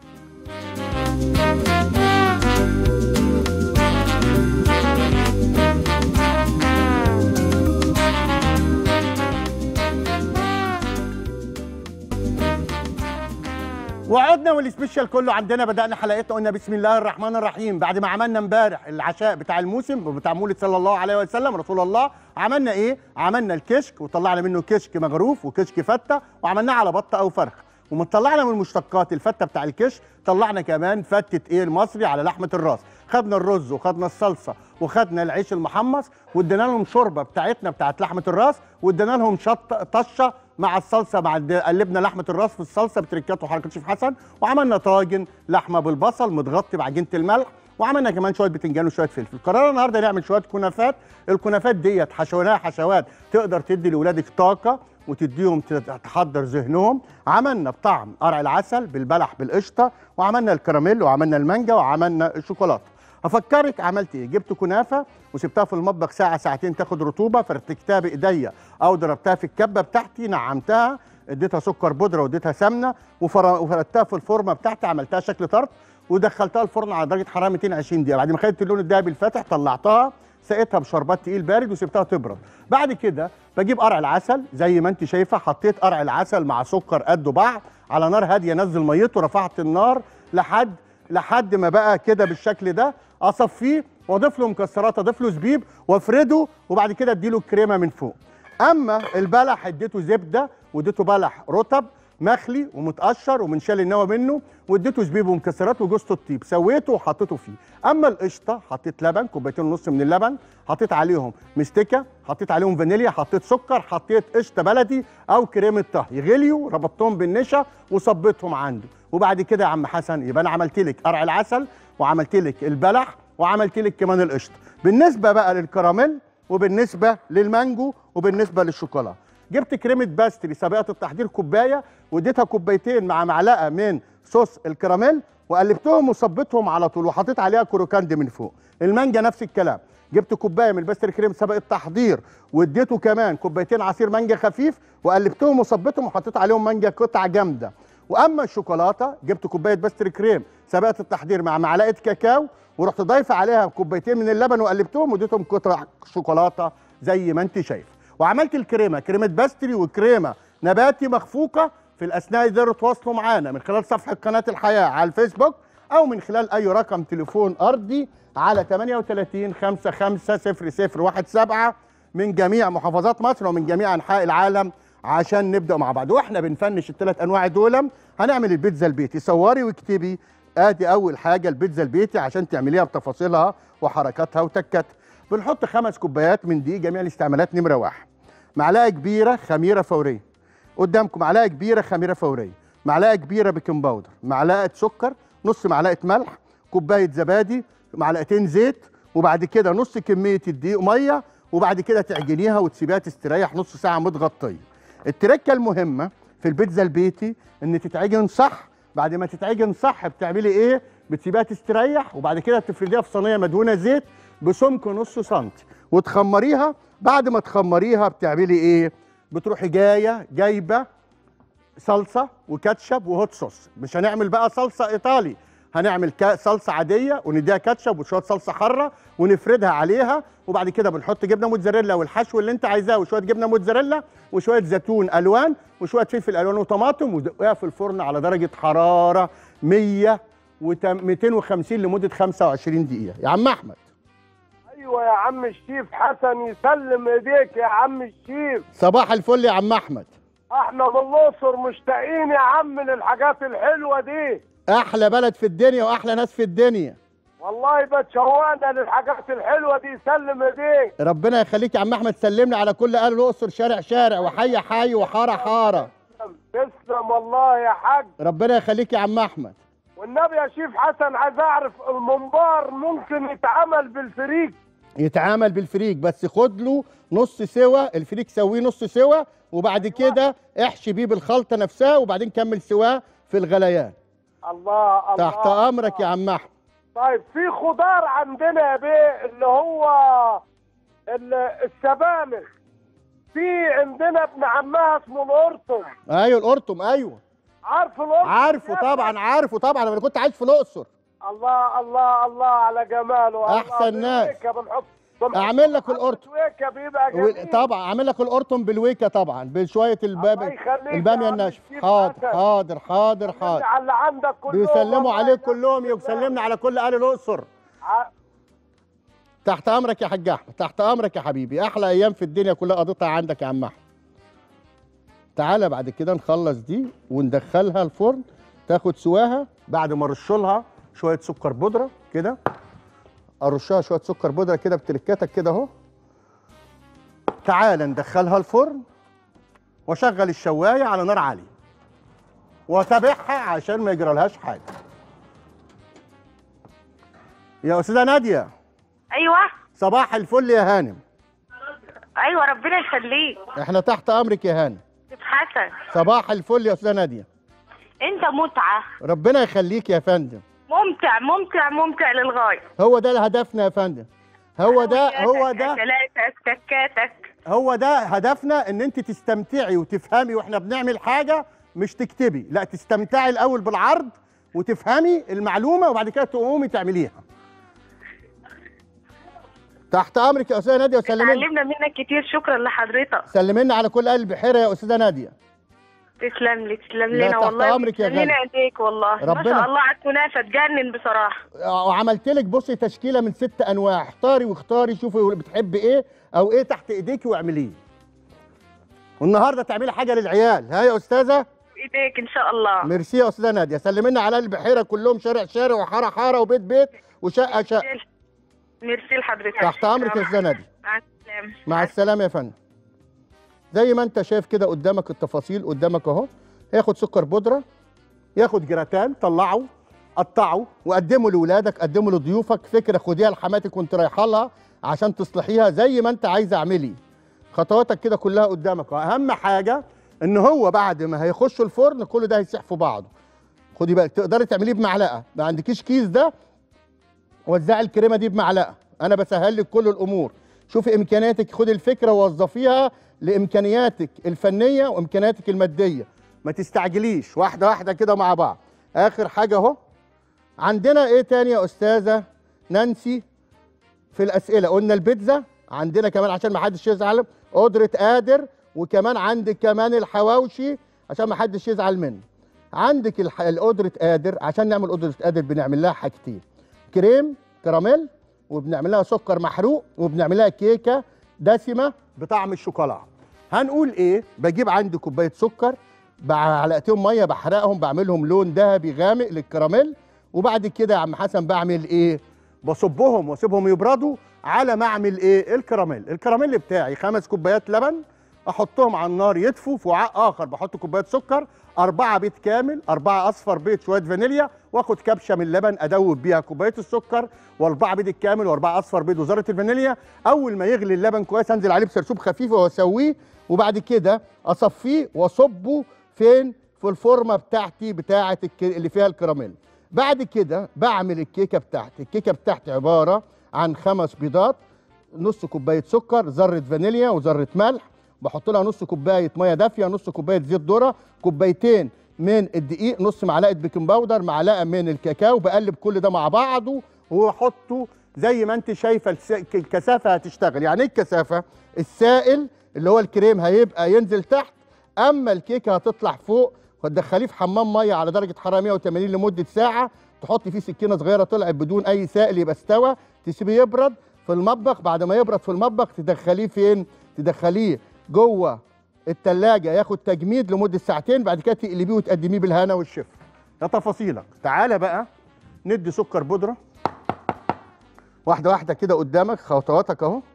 وعدنا والسبيشال كله عندنا بدأنا حلقتنا قلنا بسم الله الرحمن الرحيم بعد ما عملنا امبارح العشاء بتاع الموسم بتاع مولد صلى الله عليه وسلم رسول الله عملنا ايه؟ عملنا الكشك وطلعنا منه كشك مغروف وكشك فتة وعملناه على بطة أو فرخ ومن طلعنا من المشتقات الفتة بتاع الكشك طلعنا كمان فتة ايه المصري على لحمة الراس خدنا الرز وخدنا الصلصة وخدنا العيش المحمص وادينا لهم شوربة بتاعتنا بتاعت لحمة الراس وادينا لهم شط طشة مع الصلصه مع الد- قلبنا لحمه الراس في الصلصه بتركات وحركات شيف حسن وعملنا طاجن لحمه بالبصل متغطي بعجينه الملح وعملنا كمان شويه بتنجان وشويه فلفل قررنا النهارده نعمل شويه كنافات الكنافات ديت حشوناها حشوات تقدر تدي لاولادك طاقه وتديهم ت- تحضر ذهنهم عملنا بطعم قرع العسل بالبلح بالقشطه وعملنا الكراميل وعملنا المانجا وعملنا الشوكولاته افكرك عملت ايه جبت كنافه وسبتها في المطبخ ساعه ساعتين تاخد رطوبه فرتكتها بايديا او ضربتها في الكبه بتاعتي نعمتها اديتها سكر بودره واديتها سمنه وفر- وفردتها في الفورمه بتاعتي عملتها شكل طرد ودخلتها الفرن على درجه حراره 220 دقيقه بعد ما خدت اللون الذهبي الفاتح طلعتها سقيتها بشربات تقيل بارد وسبتها تبرد بعد كده بجيب قرع العسل زي ما انت شايفه حطيت قرع العسل مع سكر قد بعض على نار هاديه نزل ميته رفعت النار لحد لحد ما بقى كده بالشكل ده اصفيه واضيف له مكسرات اضيف له زبيب وافرده وبعد كده اديله الكريمه من فوق اما البلح اديته زبده واديته بلح رطب مخلي ومتقشر ومنشال النوى منه واديته زبيب ومكسرات وجوز الطيب سويته وحطيته فيه اما القشطه حطيت لبن كوبايتين ونص من اللبن حطيت عليهم مستكه حطيت عليهم فانيليا حطيت سكر حطيت قشطه بلدي او كريمه طهي غليوا ربطتهم بالنشا وصبيتهم عنده وبعد كده يا عم حسن يبقى انا عملت لك قرع العسل وعملت لك البلح وعملت لك كمان القشطه بالنسبه بقى للكراميل وبالنسبه للمانجو وبالنسبه للشوكولاته جبت كريمه باستري سابقه التحضير كوبايه واديتها كوبايتين مع معلقه من صوص الكراميل وقلبتهم وصبيتهم على طول وحطيت عليها كروكاند من فوق المانجا نفس الكلام جبت كوبايه من الباستري كريم سابق التحضير واديته كمان كوبايتين عصير مانجا خفيف وقلبتهم وصبيتهم وحطيت عليهم مانجا قطع جامده واما الشوكولاته جبت كوبايه باستري كريم سابقه التحضير مع معلقه كاكاو ورحت ضايفه عليها كوبايتين من اللبن وقلبتهم واديتهم قطع شوكولاته زي ما انت شايف وعملت الكريمه كريمه باستري وكريمه نباتي مخفوقه في الاثناء يقدروا تواصلوا معانا من خلال صفحه قناه الحياه على الفيسبوك او من خلال اي رقم تليفون ارضي على 38 55 0017 من جميع محافظات مصر ومن جميع انحاء العالم عشان نبدا مع بعض واحنا بنفنش الثلاث انواع دول هنعمل البيتزا البيتي صوري واكتبي ادي اول حاجه البيتزا البيتي عشان تعمليها بتفاصيلها وحركاتها وتكاتها بنحط خمس كوبايات من دي جميع الاستعمالات نمره واحد معلقه كبيره خميره فوريه قدامكم معلقه كبيره خميره فوريه معلقه كبيره بيكنج باودر معلقه سكر نص معلقه ملح كوبايه زبادي معلقتين زيت وبعد كده نص كميه الدقيق ميه وبعد كده تعجنيها وتسيبيها تستريح نص ساعه متغطيه التركه المهمه في البيتزا البيتي ان تتعجن صح بعد ما تتعجن صح بتعملي ايه بتسيبيها تستريح وبعد كده تفرديها في صينيه مدهونه زيت بسمك نص سنتي وتخمريها بعد ما تخمريها بتعملي ايه بتروحي جايه جايبه صلصه وكاتشب وهوت صوص مش هنعمل بقى صلصه ايطالي هنعمل كا- صلصه عاديه ونديها كاتشب وشويه صلصه حاره ونفردها عليها وبعد كده بنحط جبنه موتزاريلا والحشو اللي انت عايزاه وشويه جبنه موتزاريلا وشويه زيتون الوان وشويه فلفل الوان وطماطم ودقها في الفرن على درجه حراره 100 و 250 لمده 25 دقيقه يا عم احمد ايوه يا عم الشيف حسن يسلم ايديك يا عم الشيف صباح الفل يا عم احمد احنا من الاقصر مشتاقين يا عم للحاجات الحلوه دي احلى بلد في الدنيا واحلى ناس في الدنيا والله بتشوقنا للحاجات الحلوه دي سلم ايديك ربنا يخليك يا عم احمد سلمنا على كل اهل الاقصر شارع شارع وحي حي وحاره حاره تسلم والله يا حاج ربنا يخليك يا عم احمد والنبي يا شيف حسن عايز اعرف الممبار ممكن يتعمل بالفريك يتعامل بالفريك بس خد له نص سوا الفريك سويه نص سوا وبعد كده احشي بيه بالخلطه نفسها وبعدين كمل سواه في الغليان الله الله تحت امرك يا عم احمد طيب في خضار عندنا يا بيه اللي هو ال- السبانخ في عندنا ابن عمها اسمه القرطم ايوه القرطم ايوه عارف القرطم عارفه طبعا عارفه طبعا انا كنت عايش في الاقصر الله الله الله على جماله الله أحسن ناس. بالويكة بنحط بنحط اعمل لك القرطم الويكة بيبقى و- جميل طبعا اعمل لك القرطم بالويكه طبعا بشويه الباب الله يخليك يا الباميه عم الناشفه الشيف حاضر حسن. حاضر حاضر حاضر على اللي عندك كله بيسلموا عليك كلهم ويسلمنا على كل اهل الاقصر تحت امرك يا حاج احمد تحت امرك يا حبيبي احلى ايام في الدنيا كلها قضيتها عندك يا عم احمد تعالى بعد كده نخلص دي وندخلها الفرن تاخد سواها بعد ما ارشلها شويه سكر بودره كده ارشها شويه سكر بودره كده بتركاتك كده اهو تعالى ندخلها الفرن واشغل الشوايه على نار عاليه واتابعها عشان ما يجرالهاش حاجه يا استاذه ناديه ايوه صباح الفل يا هانم ايوه ربنا يخليك احنا تحت امرك يا هانم شيف حسن صباح الفل يا استاذه ناديه انت متعه ربنا يخليك يا فندم ممتع ممتع ممتع للغايه هو ده هدفنا يا فندم هو ده هو ده اكلاتك تكاتك هو ده هدفنا ان انت تستمتعي وتفهمي واحنا بنعمل حاجه مش تكتبي لا تستمتعي الاول بالعرض وتفهمي المعلومه وبعد كده تقومي تعمليها تحت امرك يا استاذه ناديه وسلمي اتعلمنا منك كتير شكرا لحضرتك سلمينا على كل اهل البحيره يا استاذه ناديه تسلم لي تسلم لا، لنا تحت والله أمرك يا تسلم لنا غالي. ايديك والله ما ربنا- شاء الله على الكنافه تجنن بصراحه وعملت لك بصي تشكيله من ست انواع اختاري واختاري شوفي بتحبي ايه او ايه تحت ايديكي واعمليه والنهارده تعملي حاجه للعيال ها يا استاذه ايديك ان شاء الله ميرسي يا استاذه ناديه سلمينا على البحيره كلهم شارع شارع وحاره حاره وبيت بيت وشقه شقه ميرسي لحضرتك تحت امرك يا استاذه ناديه مع السلامه مع السلامه يا فندم زي ما انت شايف كده قدامك التفاصيل قدامك اهو هياخد سكر بودره ياخد جراتان طلعه قطعه وقدمه لاولادك قدمه لضيوفك فكره خديها لحماتك وانت رايحه لها عشان تصلحيها زي ما انت عايزه اعملي خطواتك كده كلها قدامك اهم حاجه ان هو بعد ما هيخش الفرن كل ده هيسيح في بعضه خدي بالك تقدري تعمليه بمعلقه ما عندكيش كيس ده وزعي الكريمه دي بمعلقه انا بسهل لك كل الامور شوفي امكانياتك خدي الفكره ووظفيها لامكانياتك الفنيه وامكانياتك الماديه ما تستعجليش واحده واحده كده مع بعض اخر حاجه اهو عندنا ايه تاني يا استاذه نانسي في الاسئله قلنا البيتزا عندنا كمان عشان ما حدش يزعل قدره قادر وكمان عندك كمان الحواوشي عشان ما حدش يزعل منه عندك الح- القدره قادر عشان نعمل قدره قادر بنعمل لها حاجتين كريم كراميل وبنعمل لها سكر محروق وبنعمل لها كيكه دسمه بطعم الشوكولاته هنقول ايه بجيب عندي كوبايه سكر معلقتين ميه بحرقهم بعملهم لون ذهبي غامق للكراميل وبعد كده يا عم حسن بعمل ايه بصبهم واسيبهم يبردوا على ما اعمل ايه الكراميل الكراميل بتاعي خمس كوبايات لبن احطهم على النار يدفوا في وعاء اخر بحط كوبايه سكر أربعة بيض كامل أربعة أصفر بيض شوية فانيليا وآخد كبشة من اللبن أدوب بيها كوباية السكر وأربعة بيض الكامل وأربعة أصفر بيض وذرة الفانيليا أول ما يغلي اللبن كويس أنزل عليه بسرسوب خفيف وأسويه وبعد كده أصفيه وأصبه فين في الفورمة بتاعتي بتاعة الك- اللي فيها الكراميل بعد كده بعمل الكيكة بتاعتي الكيكة بتاعتي عبارة عن خمس بيضات نص كوبايه سكر ذره فانيليا وذره ملح بحط لها نص كوبايه ميه دافيه نص كوبايه زيت ذره كوبايتين من الدقيق نص معلقه بيكنج باودر معلقه من الكاكاو بقلب كل ده مع بعضه واحطه زي ما انت شايفه الس- الكثافه هتشتغل يعني ايه الكثافه السائل اللي هو الكريم هيبقى ينزل تحت اما الكيكه هتطلع فوق وتدخليه في حمام ميه على درجه حراره 180 لمده ساعه تحطي فيه سكينه صغيره طلعت بدون اي سائل يبقى استوى تسيبيه يبرد في المطبخ بعد ما يبرد في المطبخ تدخليه فين تدخليه جوه التلاجة ياخد تجميد لمدة ساعتين بعد كده تقلبيه وتقدميه بالهنا والشفا ده تفاصيلك تعالى بقى ندي سكر بودرة واحدة واحدة كده قدامك خطواتك اهو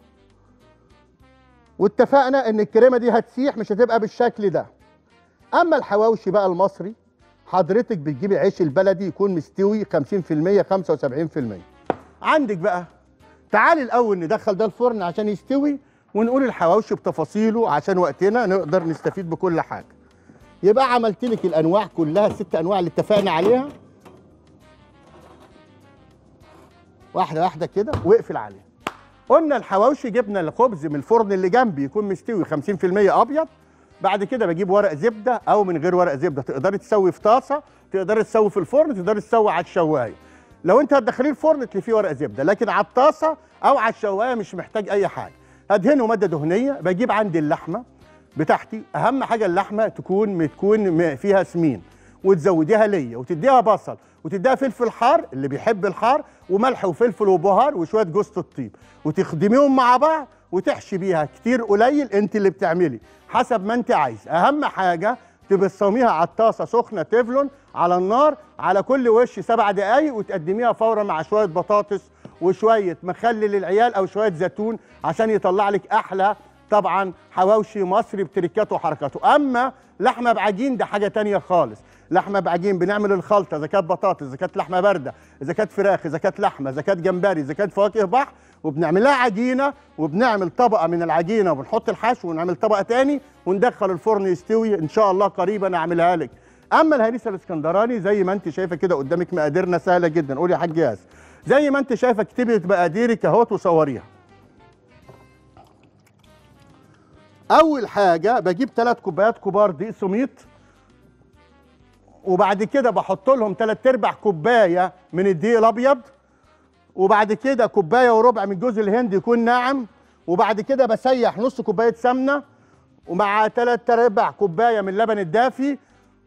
واتفقنا ان الكريمة دي هتسيح مش هتبقى بالشكل ده اما الحواوشي بقى المصري حضرتك بتجيبي عيش البلدي يكون مستوي 50% 75% عندك بقى تعالي الاول ندخل ده الفرن عشان يستوي ونقول الحواوشي بتفاصيله عشان وقتنا نقدر نستفيد بكل حاجه يبقى عملت لك الانواع كلها الست انواع اللي اتفقنا عليها واحده واحده كده واقفل عليها قلنا الحواوشي جبنا الخبز من الفرن اللي جنبي يكون مستوي 50% ابيض بعد كده بجيب ورق زبده او من غير ورق زبده تقدري تسوي في طاسه تقدري تسوي في الفرن تقدري تسوي على الشوايه لو انت هتدخليه الفرن تلفيه ورق زبده لكن على الطاسه او على الشوايه مش محتاج اي حاجه هدهنه ماده دهنيه بجيب عندي اللحمه بتاعتي اهم حاجه اللحمه تكون تكون م- فيها سمين وتزوديها ليا وتديها بصل وتديها فلفل حار اللي بيحب الحار وملح وفلفل وبهار وشويه جوز الطيب وتخدميهم مع بعض وتحشي بيها كتير قليل انت اللي بتعملي حسب ما انت عايز اهم حاجه تبصميها على الطاسه سخنه تفلون على النار على كل وش سبع دقايق وتقدميها فورا مع شويه بطاطس وشويه مخلل للعيال او شويه زيتون عشان يطلع لك احلى طبعا حواوشي مصري بتركاته وحركاته اما لحمه بعجين ده حاجه تانية خالص لحمه بعجين بنعمل الخلطه اذا كانت بطاطس اذا كانت لحمه بارده اذا كانت فراخ اذا كانت لحمه اذا كانت جمبري اذا كانت فواكه بحر وبنعملها عجينه وبنعمل طبقه من العجينه وبنحط الحشو ونعمل طبقه تاني وندخل الفرن يستوي ان شاء الله قريبا اعملها لك اما الهريسه الاسكندراني زي ما انت شايفه كده قدامك مقاديرنا سهله جدا قولي يا حاج ياسر زي ما انت شايفه اكتبي مقاديرك اهوت وصوريها اول حاجه بجيب ثلاث كوبايات كبار دقيق سميط وبعد كده بحط لهم ثلاث ارباع كوبايه من الدقيق الابيض وبعد كده كوبايه وربع من جوز الهند يكون ناعم وبعد كده بسيح نص كوبايه سمنه ومع ثلاث ارباع كوبايه من اللبن الدافي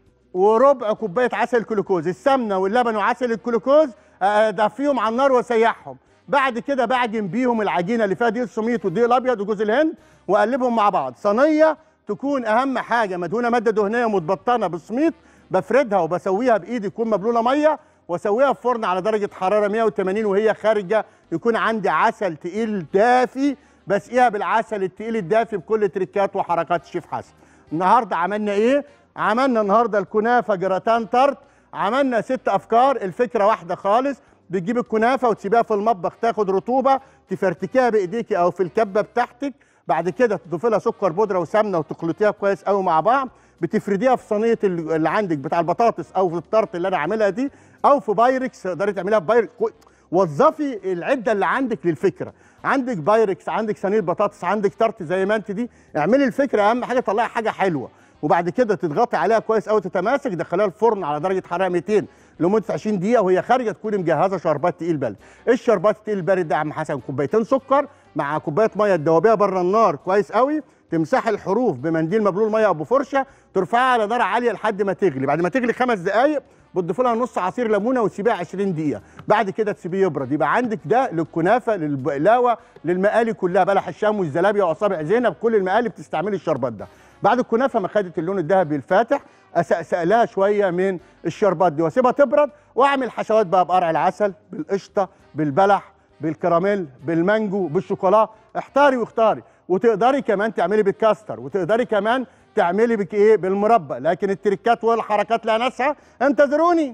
وربع كوبايه عسل كلوكوز السمنه واللبن وعسل الكلوكوز ادفيهم على النار واسيحهم بعد كده بعجن بيهم العجينه اللي فيها دقيق السميط والدقيق الابيض وجوز الهند واقلبهم مع بعض صينيه تكون اهم حاجه مدهونه ماده دهنيه متبطنه بالسميط بفردها وبسويها بايدي تكون مبلوله ميه واسويها في فرن على درجه حراره 180 وهي خارجه يكون عندي عسل تقيل دافي بسقيها بالعسل التقيل الدافي بكل تريكات وحركات الشيف حسن النهارده عملنا ايه عملنا النهارده الكنافه جراتان تارت عملنا ست افكار الفكره واحده خالص بتجيب الكنافه وتسيبيها في المطبخ تاخد رطوبه تفرتكيها بايديكي او في الكبه بتاعتك بعد كده تضيفي لها سكر بودره وسمنه وتخلطيها كويس قوي مع بعض بتفرديها في صينيه ال- اللي عندك بتاع البطاطس او في الطرت اللي انا عاملها دي او في بايركس تقدري تعمليها في بايركس كو- وظفي العده اللي عندك للفكره عندك بايركس عندك صينيه بطاطس عندك طرت زي ما انت دي اعملي الفكره اهم حاجه طلعي حاجه حلوه وبعد كده تضغطي عليها كويس قوي تتماسك دخليها الفرن على درجه حراره 200 لمده 20 دقيقه وهي خارجه تكوني مجهزه شربات تقيل بلد الشربات التقيل البارد ده يا عم حسن كوبايتين سكر مع كوبايه ميه تدوبيها بره النار كويس قوي تمسحي الحروف بمنديل مبلول ميه او بفرشه ترفعها على نار عاليه لحد ما تغلي بعد ما تغلي خمس دقائق بتضيفي لها نص عصير ليمونه وتسيبيها 20 دقيقه بعد كده تسيبيه يبرد يبقى عندك ده للكنافه للبقلاوه للمقالي كلها بلح الشام والزلابيه واصابع زينب كل المقالي بتستعملي الشربات ده بعد الكنافه ما خدت اللون الذهبي الفاتح اسقسق لها شويه من الشربات دي واسيبها تبرد واعمل حشوات بقى بقرع العسل بالقشطه بالبلح بالكراميل بالمانجو بالشوكولا احتاري واختاري وتقدري كمان تعملي بالكاستر وتقدري كمان تعملي بك ايه بالمربى لكن التركات والحركات لها ناسها انتظروني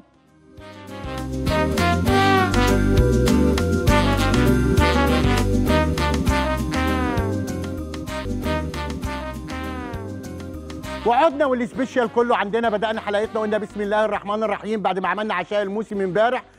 وعدنا والسبيشال كله عندنا بدأنا حلقتنا قلنا بسم الله الرحمن الرحيم بعد ما عملنا عشاء الموسم امبارح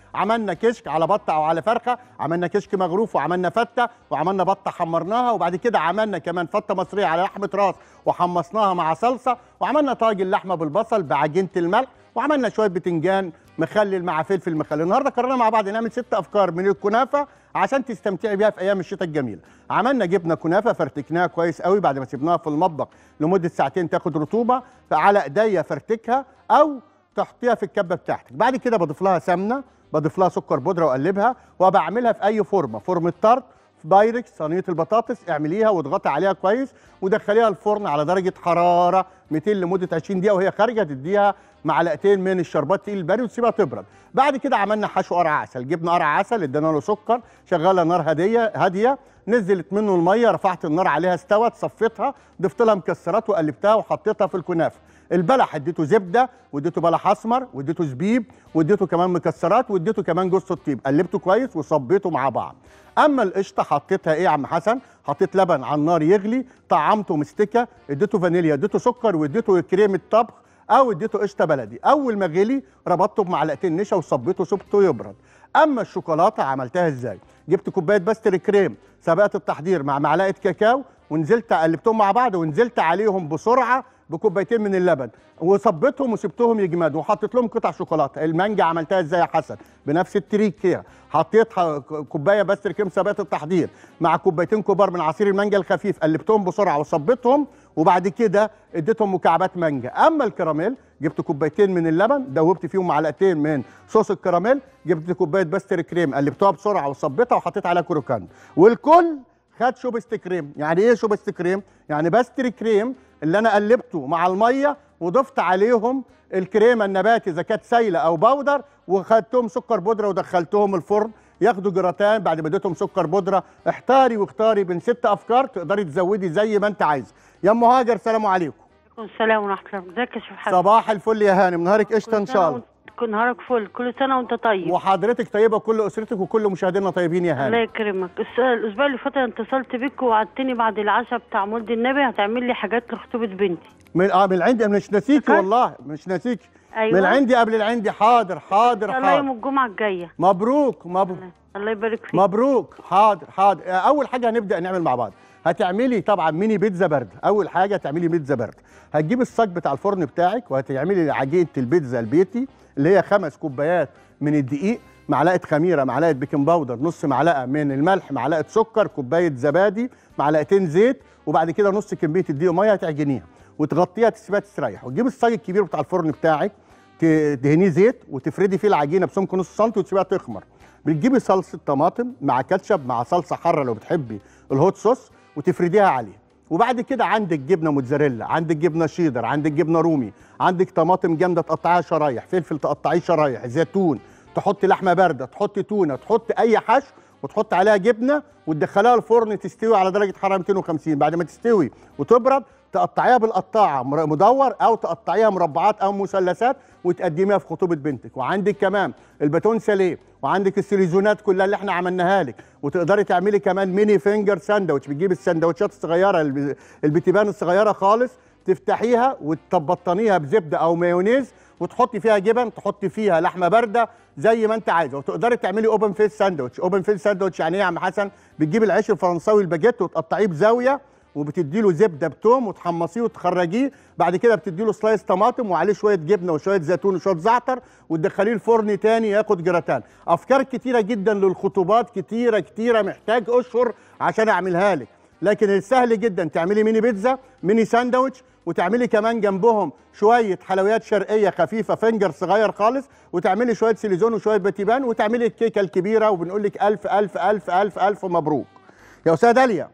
عملنا كشك على بطه او على فرخه عملنا كشك مغروف وعملنا فته وعملنا بطه حمرناها وبعد كده عملنا كمان فته مصريه على لحمه راس وحمصناها مع صلصه وعملنا طاجن لحمه بالبصل بعجينه الملح وعملنا شويه بتنجان مخلل مع فلفل مخلل النهارده قررنا مع بعض نعمل ست افكار من الكنافه عشان تستمتعي بيها في ايام الشتاء الجميله عملنا جبنه كنافه فرتكناها كويس قوي بعد ما سيبناها في المطبخ لمده ساعتين تاخد رطوبه فعلى ايديا فرتكها او تحطيها في الكبه بتاعتك بعد كده بضيف لها سمنه بضيف لها سكر بودره واقلبها وبعملها في اي فورمه فورمه طرد بايركس صينيه البطاطس اعمليها واضغطي عليها كويس ودخليها الفرن على درجه حراره 200 لمده 20 دقيقه وهي خارجه تديها معلقتين من الشربات تقيل البارد وتسيبها تبرد بعد كده عملنا حشو قرع عسل جبنا قرع عسل ادينا له سكر شغاله نار هاديه هاديه نزلت منه الميه رفعت النار عليها استوت صفيتها ضفت لها مكسرات وقلبتها وحطيتها في الكنافه البلح اديته زبده واديته بلح اسمر واديته زبيب واديته كمان مكسرات واديته كمان جوز الطيب قلبته كويس وصبيته مع بعض اما القشطه حطيتها ايه يا عم حسن حطيت لبن على النار يغلي طعمته مستكه اديته فانيليا اديته سكر واديته كريمه طبخ او اديته قشطه بلدي اول ما غلي ربطته بمعلقتين نشا وصبيته وسبته يبرد اما الشوكولاته عملتها ازاي جبت كوبايه باستري كريم سبقت التحضير مع معلقه كاكاو ونزلت قلبتهم مع بعض ونزلت عليهم بسرعه بكوبايتين من اللبن وصبيتهم وسبتهم يجمدوا وحطيت لهم قطع شوكولاته المانجا عملتها ازاي يا حسن بنفس التريك كده حطيت ح- كوبايه باستري كريم سبقت التحضير مع كوبايتين كبار من عصير المانجا الخفيف قلبتهم بسرعه وصبيتهم وبعد كده اديتهم مكعبات مانجا اما الكراميل جبت كوبايتين من اللبن دوبت فيهم معلقتين من صوص الكراميل جبت كوبايه باستري كريم قلبتها بسرعه وصبيتها وحطيت عليها كروكان والكل خد شوبست كريم يعني ايه شوبست كريم يعني باستري كريم اللي انا قلبته مع الميه وضفت عليهم الكريمه النباتي اذا كانت سايله او بودر وخدتهم سكر بودره ودخلتهم الفرن ياخدوا جراتان بعد ما اديتهم سكر بودره احتاري واختاري بين ست افكار تقدري تزودي زي ما انت عايزه يا ام هاجر سلام عليكم السلام ورحمة الله ازيك يا شيخ حسن صباح الفل يا هانم نهارك قشطه ان شاء الله كل نهارك فل كل سنة وانت طيب وحضرتك طيبه وكل اسرتك وكل مشاهدينا طيبين يا الله هانم يكرمك الس- الاسبوع اللي فات أنا اتصلت بيك ووعدتني بعد العشاء بتاع مولد النبي هتعمل لي حاجات لخطوبة بنتي من اه من عندي مش ناسيكي والله مش ناسيكي أيوة. من عندي قبل العندي حاضر حاضر الله يوم حاضر الجمعة الجاية مبروك مبروك الله يبارك فيك مبروك حاضر حاضر آه، اول حاجه هنبدا نعمل مع بعض هتعملي طبعا ميني بيتزا برد اول حاجه تعملي بيتزا برد هتجيبي الصاج بتاع الفرن بتاعك وهتعملي عجينه البيتزا البيتي اللي هي خمس كوبايات من الدقيق معلقه خميره معلقه بيكنج باودر نص معلقه من الملح معلقه سكر كوبايه زبادي معلقتين زيت وبعد كده نص كميه الدقيق ميه هتعجنيها وتغطيها تسيبها تستريح وتجيبي الصاج الكبير بتاع الفرن بتاعك تدهنيه زيت وتفردي فيه العجينه بسمك نص سنتي وتسيبها تخمر بتجيبي صلصه طماطم مع كاتشب مع صلصه حاره لو بتحبي الهوت صوص وتفرديها عليه وبعد كده عندك جبنه موتزاريلا عندك جبنه شيدر عندك جبنه رومي عندك طماطم جامده تقطعيها شرايح فلفل تقطعيه شرايح زيتون تحطي لحمه بارده تحطي تونه تحطي اي حشو وتحط عليها جبنه وتدخليها الفرن تستوي على درجه حراره 250 بعد ما تستوي وتبرد تقطعيها بالقطاعه مر- مدور او تقطعيها مربعات او مثلثات وتقدميها في خطوبه بنتك وعندك كمان الباتون ساليه وعندك السيليزونات كلها اللي احنا عملناها لك وتقدري تعملي كمان ميني فينجر ساندوتش بتجيبي السندوتشات الصغيره الب- البتيبان الصغيره خالص تفتحيها وتبطنيها بزبده او مايونيز وتحطي فيها جبن تحطي فيها لحمه بارده زي ما انت عايزه وتقدري تعملي اوبن فيس ساندوتش اوبن فيس ساندوتش يعني ايه يا عم حسن بتجيبي العيش الفرنساوي الباجيت وتقطعيه بزاويه وبتدي له زبده بتوم وتحمصيه وتخرجيه بعد كده بتدي له سلايس طماطم وعليه شويه جبنه وشويه زيتون وشويه زعتر وتدخليه الفرن تاني ياخد جراتان افكار كتيره جدا للخطوبات كتيره كتيره محتاج اشهر عشان اعملها لك لكن السهل جدا تعملي ميني بيتزا ميني ساندوتش وتعملي كمان جنبهم شويه حلويات شرقيه خفيفه فنجر صغير خالص وتعملي شويه سيليزون وشويه باتيبان وتعملي الكيكه الكبيره وبنقول لك الف الف الف الف الف مبروك يا استاذه داليا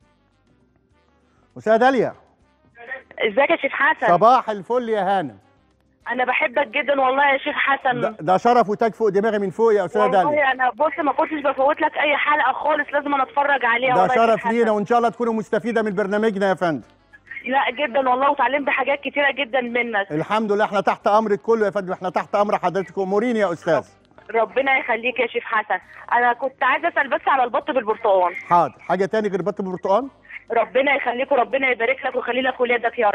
استاذه داليا ازيك يا شيخ حسن صباح الفل يا هانم انا بحبك جدا والله يا شيخ حسن ده, ده شرف وتاج فوق دماغي من فوق يا استاذه داليا والله انا بص ما كنتش بفوت لك اي حلقه خالص لازم انا اتفرج عليها ده والله يا شرف شيخ لينا حسن. وان شاء الله تكونوا مستفيده من برنامجنا يا فندم لا جدا والله وتعلمت حاجات كتيره جدا منك الحمد لله احنا تحت امرك كله يا فندم احنا تحت امر حضرتك اموريني يا استاذ ربنا يخليك يا شيخ حسن انا كنت عايزه اسال بس على البط بالبرتقال حاضر حاجه تاني غير بط البرتقال ربنا يخليك وربنا يبارك لك ويخلي لك ولادك يا رب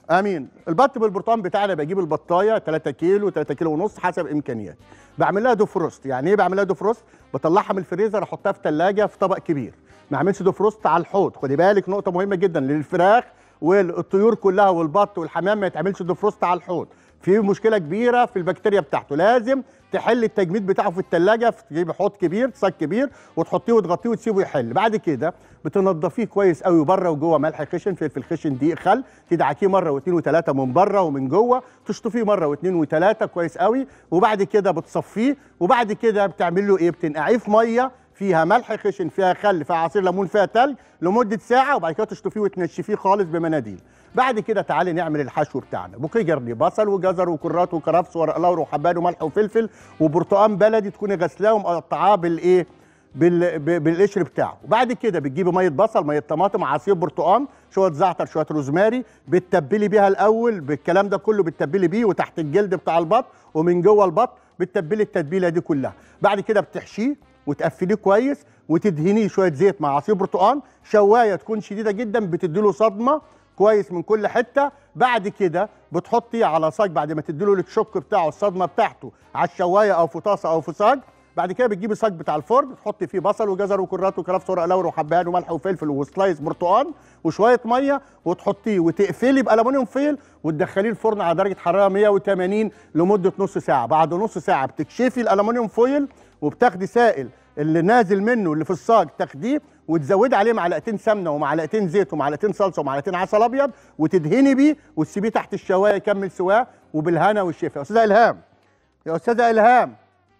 امين البط بالبرتقال بتاعنا بجيب البطايه 3 كيلو 3 كيلو ونص حسب امكانياتي بعمل لها دوفروست يعني ايه بعمل لها دوفروست بطلعها من الفريزر احطها في ثلاجه في طبق كبير ما اعملش دوفروست على الحوض خدي بالك نقطه مهمه جدا للفراخ والطيور كلها والبط والحمام ما يتعملش دوفروست على الحوض في مشكله كبيره في البكتيريا بتاعته لازم تحل التجميد بتاعه في الثلاجه تجيب حوض كبير صاج كبير وتحطيه وتغطيه وتسيبه يحل بعد كده بتنضفيه كويس قوي بره وجوه ملح خشن فلفل خشن دقيق خل تدعكيه مره واثنين وثلاثه من بره ومن جوه تشطفيه مره واثنين وثلاثه كويس قوي وبعد كده بتصفيه وبعد كده بتعمل له ايه بتنقعيه في ميه فيها ملح خشن فيها خل فيها عصير ليمون فيها تلج لمده ساعه وبعد كده تشطفيه وتنشفيه خالص بمناديل بعد كده تعالي نعمل الحشو بتاعنا بوكيه جرني بصل وجزر وكرات وكرفس ورق لورا وحبان وملح وفلفل وبرتقان بلدي تكوني غسلاه ومقطعاه بالايه بال... ب- بالقشر بتاعه وبعد كده بتجيبي ميه بصل ميه طماطم عصير برتقان شويه زعتر شويه روزماري بتتبلي بيها الاول بالكلام ده كله بتتبلي بيه وتحت الجلد بتاع البط ومن جوه البط بتتبلي التتبيله دي كلها بعد كده بتحشيه وتقفليه كويس وتدهنيه شويه زيت مع عصير برتقان شوايه تكون شديده جدا بتديله صدمه كويس من كل حته بعد كده بتحطي على صاج بعد ما تديله التشوك بتاعه الصدمه بتاعته على الشوايه او في طاسه او في صاج بعد كده بتجيبي صاج بتاع الفرن تحطي فيه بصل وجزر وكرات وكرفس ورق لورا وحبهان وملح وفلفل وسلايس برتقان وشويه ميه وتحطيه وتقفلي بالومنيوم فيل وتدخليه الفرن على درجه حراره 180 لمده نص ساعه بعد نص ساعه بتكشفي الالومنيوم فويل وبتاخدي سائل اللي نازل منه اللي في الصاج تاخديه وتزودي عليه معلقتين سمنه ومعلقتين زيت ومعلقتين صلصه ومعلقتين عسل ابيض وتدهني بيه وتسيبيه تحت الشوايه يكمل سواه وبالهنا والشفا يا استاذه الهام يا استاذه الهام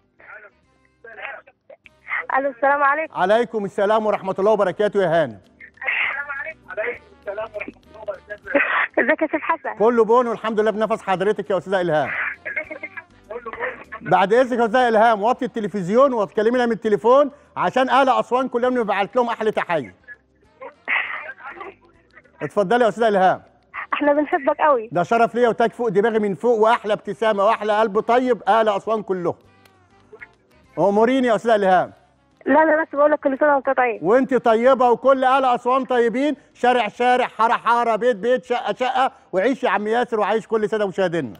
الو السلام عليكم عليكم السلام ورحمه الله وبركاته يا هانم ازيك يا شيخ حسن كله بون والحمد لله بنفس حضرتك يا استاذه الهام بعد اذنك يا استاذه الهام وطي التلفزيون وتكلمينا من التليفون عشان اهل اسوان كلهم نبعت لهم احلى تحيه اتفضلي يا استاذه الهام احنا بنحبك قوي ده شرف ليا وتاج فوق دماغي من فوق واحلى ابتسامه واحلى قلب طيب اهل اسوان كلهم اموريني يا استاذه الهام لا انا بس بقول لك كل سنه وانت طيب وانت طيبه وكل اهل اسوان طيبين شارع شارع حاره حاره بيت بيت شقه شقه وعيش يا عم ياسر وعيش كل سنه مشاهدينا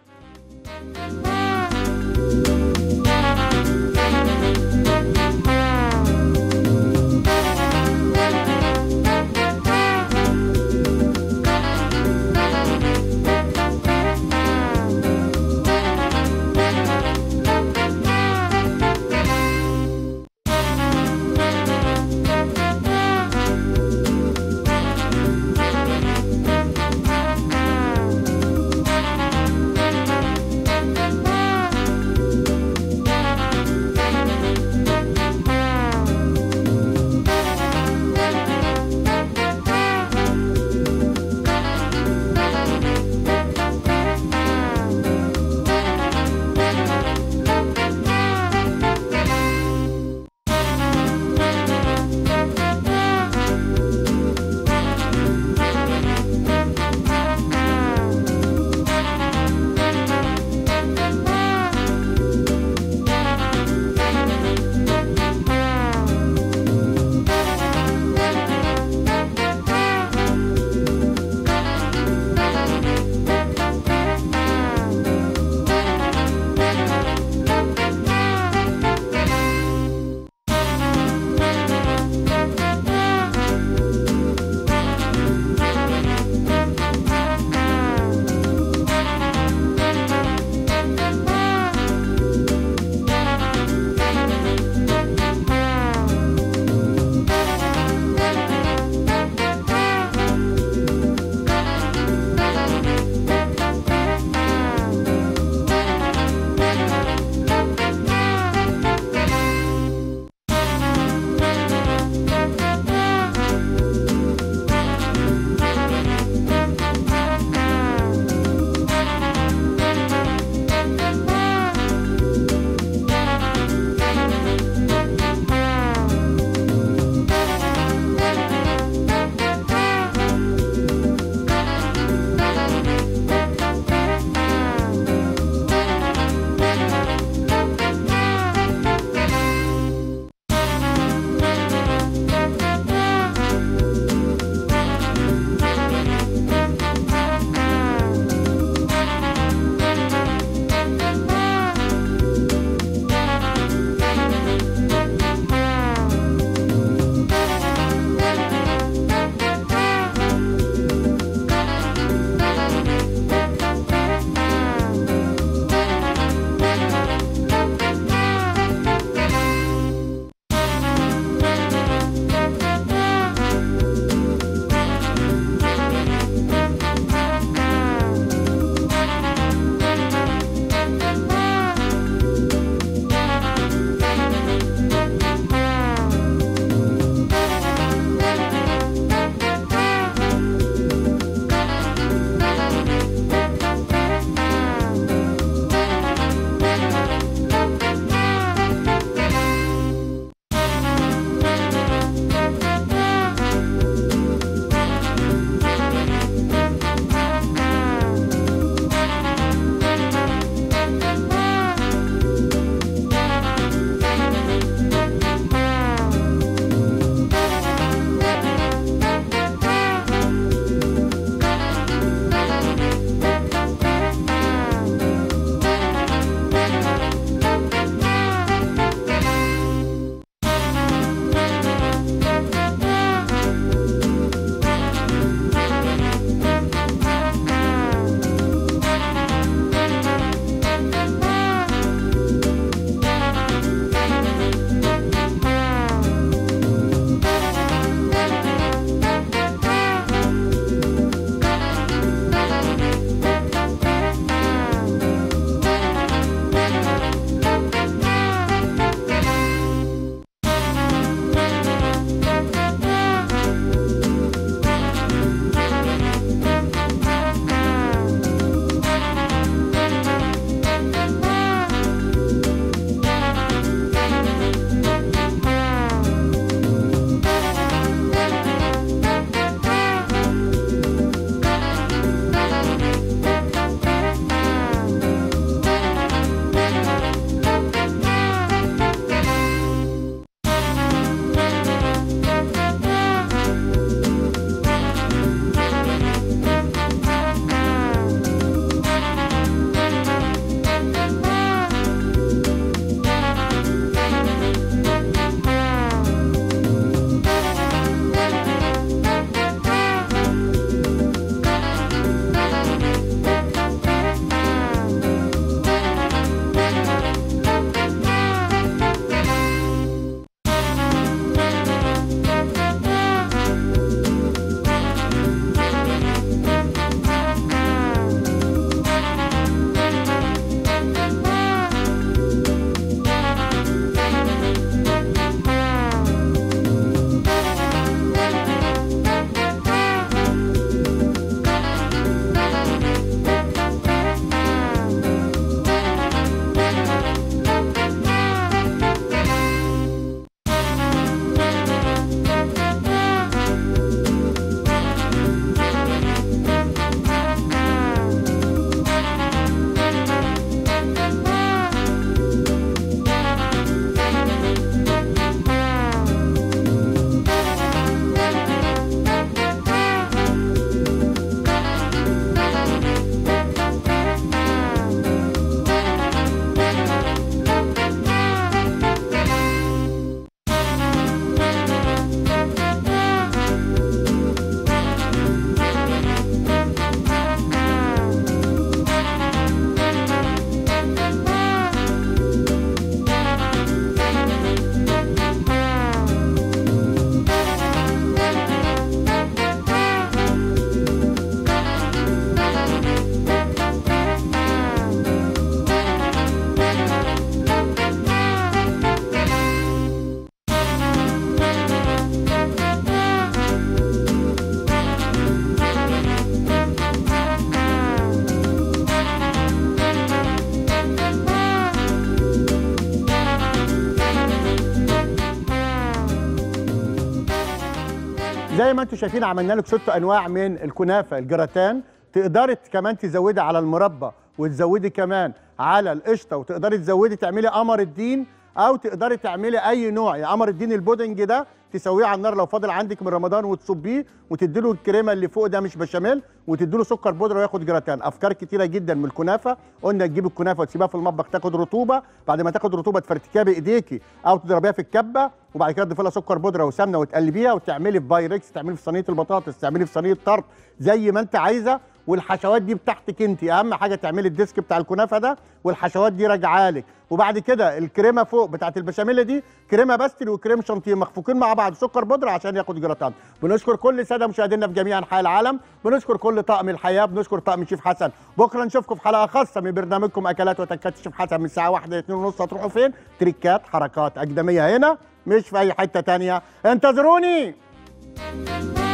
زي ما انتم شايفين عملنا لك ست انواع من الكنافه الجراتان تقدري كمان تزودي على المربى وتزودي كمان على القشطه وتقدري تزودي تعملي قمر الدين او تقدري تعملي اي نوع يعني قمر الدين البودنج ده تسويه على النار لو فاضل عندك من رمضان وتصبيه وتدي له الكريمه اللي فوق ده مش بشاميل وتدي له سكر بودره وياخد جراتان افكار كتيره جدا من الكنافه قلنا تجيب الكنافه وتسيبها في المطبخ تاخد رطوبه بعد ما تاخد رطوبه تفرتكيها بايديكي او تضربيها في الكبه وبعد كده تضيفي لها سكر بودره وسمنه وتقلبيها وتعملي في بايركس تعملي في صينيه البطاطس تعملي في صينيه طرد زي ما انت عايزه والحشوات دي بتاعتك انت اهم حاجه تعملي الديسك بتاع الكنافه ده والحشوات دي راجعه لك وبعد كده الكريمه فوق بتاعت البشاميل دي كريمه باستري وكريم شانتيه مخفوقين مع بعض سكر بودره عشان ياخد جراتان بنشكر كل الساده مشاهدينا في جميع انحاء العالم بنشكر كل طاقم الحياه بنشكر طاقم شيف حسن بكره نشوفكم في حلقه خاصه من برنامجكم اكلات وتكات شيف حسن من الساعه 1 ل 2 ونص هتروحوا فين تريكات حركات اقدميه هنا مش في اي حته تانية انتظروني